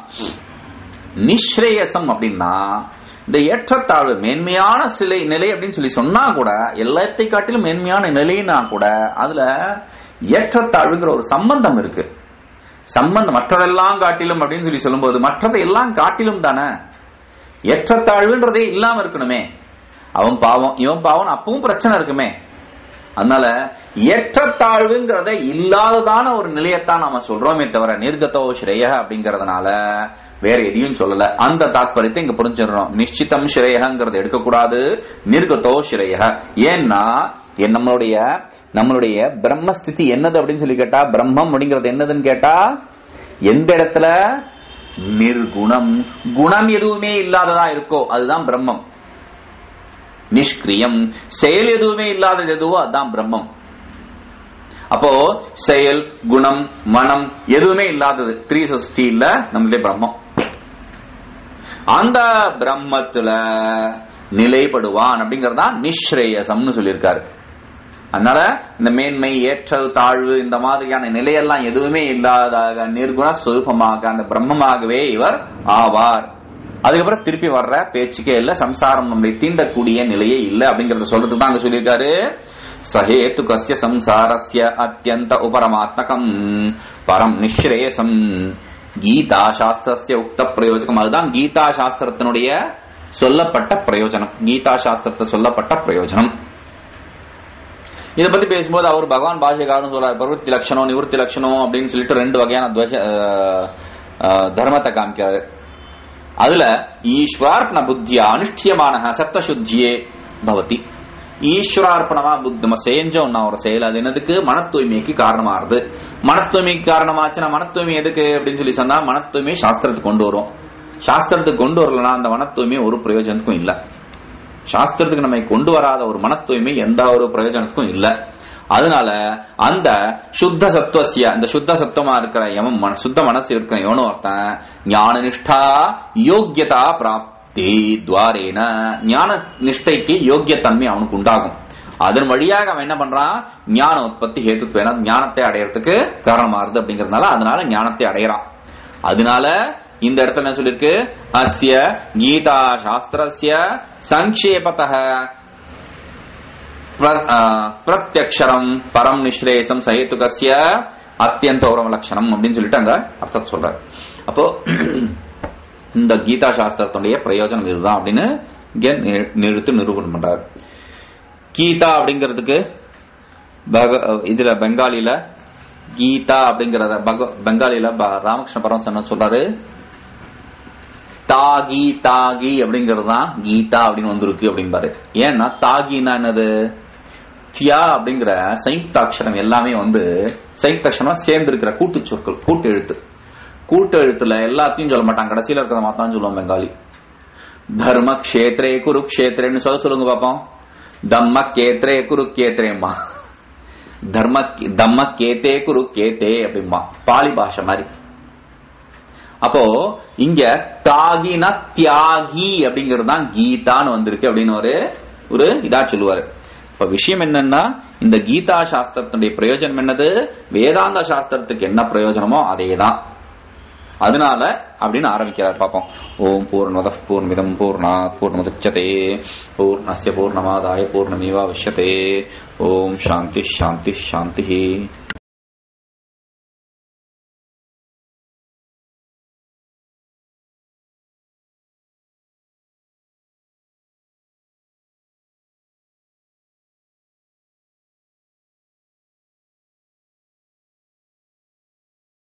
நிஸ்ரேயசம் அப்படின்னா இந்த ஏற்றத்தாழ்வு மேன்மையான சிலை நிலை அப்படின்னு சொல்லி சொன்னா கூட எல்லாத்தை காட்டிலும் மேன்மையான நிலைன்னா கூட அதுல ஏற்றத்தாழ்வுங்கிற ஒரு சம்பந்தம் இருக்கு சம்பந்தம் மற்றதெல்லாம் காட்டிலும் அப்படின்னு சொல்லி சொல்லும்போது மற்றதை எல்லாம் காட்டிலும் தானே ஏற்றத்தாழ்வுன்றதே இல்லாம இருக்கணுமே அவன் பாவம் இவன் பாவம் அப்பவும் பிரச்சனை இருக்குமே அதனால ஏற்றத்தாழ்வுங்கிறத இல்லாததான ஒரு நிலையத்தான் நாம சொல்றோமே தவிர நிர்கதோ ஸ்ரேய அப்படிங்கறதுனால வேற எதையும் சொல்லல அந்த தாத்பரியத்தை இங்க புரிஞ்சிடணும் நிச்சிதம் ஸ்ரேயங்கிறத எடுக்கக்கூடாது நிர்கதோ ஸ்ரேய ஏன்னா என் நம்மளுடைய நம்மளுடைய பிரம்மஸ்திதி என்னது அப்படின்னு சொல்லி கேட்டா பிரம்மம் அப்படிங்கிறது என்னதுன்னு கேட்டா எந்த இடத்துல நிர்குணம் குணம் எதுவுமே இல்லாததா இருக்கோ அதுதான் பிரம்மம் நிஷ்கிரியம் செயல் எதுவுமே இல்லாதது எதுவோ அதுதான் பிரம்மம் அப்போ செயல் குணம் மனம் எதுவுமே இல்லாதது த்ரீ சிக்ஸ்டி இல்ல நம்மளுடைய பிரம்மம் அந்த பிரம்மத்துல நிலைப்படுவான் அப்படிங்கறதா நிஸ்ரேயசம்னு சொல்லியிருக்காரு அதனால இந்த மேன்மை ஏற்றல் தாழ்வு இந்த மாதிரியான நிலையெல்லாம் எதுவுமே இல்லாத நிர்குண சொரூபமாக அந்த பிரம்மமாகவே இவர் ஆவார் அதுக்கப்புறம் திருப்பி வர்ற பேச்சுக்கே இல்ல சம்சாரம் நம்மளை தீண்டக்கூடிய நிலையே இல்ல அப்படிங்கறத சொல்றதுக்கு தான் அங்க சொல்லியிருக்காரு சஹேத்து கசிய சம்சாரஸ்ய அத்தியந்த உபரமாத்மகம் பரம் நிஸ்ரேயசம் கீதா சாஸ்திரஸ்ய உக்த பிரயோஜகம் அதுதான் கீதா சாஸ்திரத்தினுடைய சொல்லப்பட்ட பிரயோஜனம் கீதா சாஸ்திரத்தை சொல்லப்பட்ட பிரயோஜனம் இதை பத்தி பேசும்போது அவர் பகவான் பாஷைக்காரன் சொல்றாரு பிரவருத்தி லட்சணம் நிவர்த்தி லட்சணம் அப்படின்னு சொல்லிட்டு ரெண்டு வகையான துவஜ- அஹ், அஹ், தர்மத்தை காமிக்கிறாரு அதுல ஈஸ்வரார்ப்பண புத்தியா அனுஷ்டியமான சத்தசுத்தியே பவதி ஈஸ்வரார்ப்பணமா புத்தி நம்ம செஞ்சோம்னா ஒரு செயல் அது என்னதுக்கு மன தூய்மைக்கு காரணமாகுது மன தூய்மைக்கு காரணமாச்சுன்னா மன தூய்மை எதுக்கு அப்படின்னு சொல்லி சொன்னா மன தூய்மை சாஸ்திரத்துக்கு கொண்டு வரும் சாஸ்திரத்துக்கு கொண்டு வரலன்னா அந்த மன தூய்மை ஒரு பிரயோஜனத்துக்கும் இல்ல சாஸ்திரத்துக்கு நம்மை கொண்டு வராத ஒரு மன தூய்மை எந்த ஒரு பிரயோஜனத்துக்கும் இல்ல அதனால அந்த சுத்த சத்துவசிய அந்த சுத்த சத்துவமா இருக்கிற எவன் மன- சுத்த மனசு இருக்கிற எவனும் ஒருத்தன் ஞான நிஷ்டா யோக்கியதா பிராப்தி துவாரேன ஞான நிஷ்டைக்கு யோக்கியத்தன்மை அவனுக்கு உண்டாகும் அதன் வழியாக அவன் என்ன பண்றான் ஞான உற்பத்தி ஹேத்துத்வேன ஞானத்தை அடையறதுக்கு காரணமாறுது அப்படிங்கறதுனால அதனால ஞானத்தை அடையறான் அதனால இந்த இடத்துல என்ன சொல்லிருக்கு அஸ்ய கீதா சாஸ்திரஸ்ய சங்கேபத்தக பிர- ஆ, பிரத்யக்ஷரம் பரம் நிஸ்ரேசம் சஹேத்துகஸ்ய அத்தியந்த உரம லட்சணம் அப்படின்னு சொல்லிட்டு அங்க அர்த்தத்தை சொல்றாரு அப்போ இந்த கீதா சாஸ்திரத்துடைய பிரயோஜனம் இதுதான் அப்படின்னு இங்க நி- நிறுத்து நிரூபணம் பண்றாரு கீதா அப்படிங்கிறதுக்கு பக- இதுல பெங்காலில கீதா அப்படிங்கறத பக- பெங்காலில ப- ராமகிருஷ்ண பரமசன் சொல்றாரு தாகி தாகி அப்படிங்கிறது தான் கீதா அப்படின்னு வந்திருக்கு அப்படிம்பாரு ஏன்னா தாகினா என்னது தியா அப்படிங்கிற சயுக்தாட்சரம் எல்லாமே வந்து சயுக்தாட்சரம் சேர்ந்து இருக்கிற கூட்டு சொற்கள் கூட்டு எழுத்து கூட்டு எழுத்துல எல்லாத்தையும் சொல்ல மாட்டாங்க கடைசியில இருக்கிறத மாத்தான் சொல்லுவோம் பெங்காலி தர்ம கஷேத்ரே குருக்ஷேத்ரேன்னு சொல்ல சொல்லுங்க பாப்போம் தம்ம கேத்ரே குருக்கேத்ரேம்மா தர்ம தம்ம கேத்தே குரு கேத்தே அப்படிம்பா பாலி பாஷை மாதிரி அப்போ இங்க தாகினா தியாகி அப்படிங்கிறது தான் கீதான்னு வந்திருக்கு அப்படின்னு ஒரு ஒரு இதா சொல்லுவாரு இப்ப விஷயம் என்னன்னா இந்த கீதா சாஸ்திரத்தினுடைய பிரயோஜனம் என்னது வேதாந்த சாஸ்திரத்துக்கு என்ன பிரயோஜனமோ அதேதான் அதனால அப்படின்னு ஆரம்பிக்கிறார் பாப்போம் ஓம் பூர்ணமத பூர்ணமிதம் பூர்ணாத் பூர்ணமுதச்சதே பூர்ணஸ்ய பூர்ணமாதாய பூர்ணமேவா விஷ்யதே ஓம் சாந்தி சாந்தி சாந்தி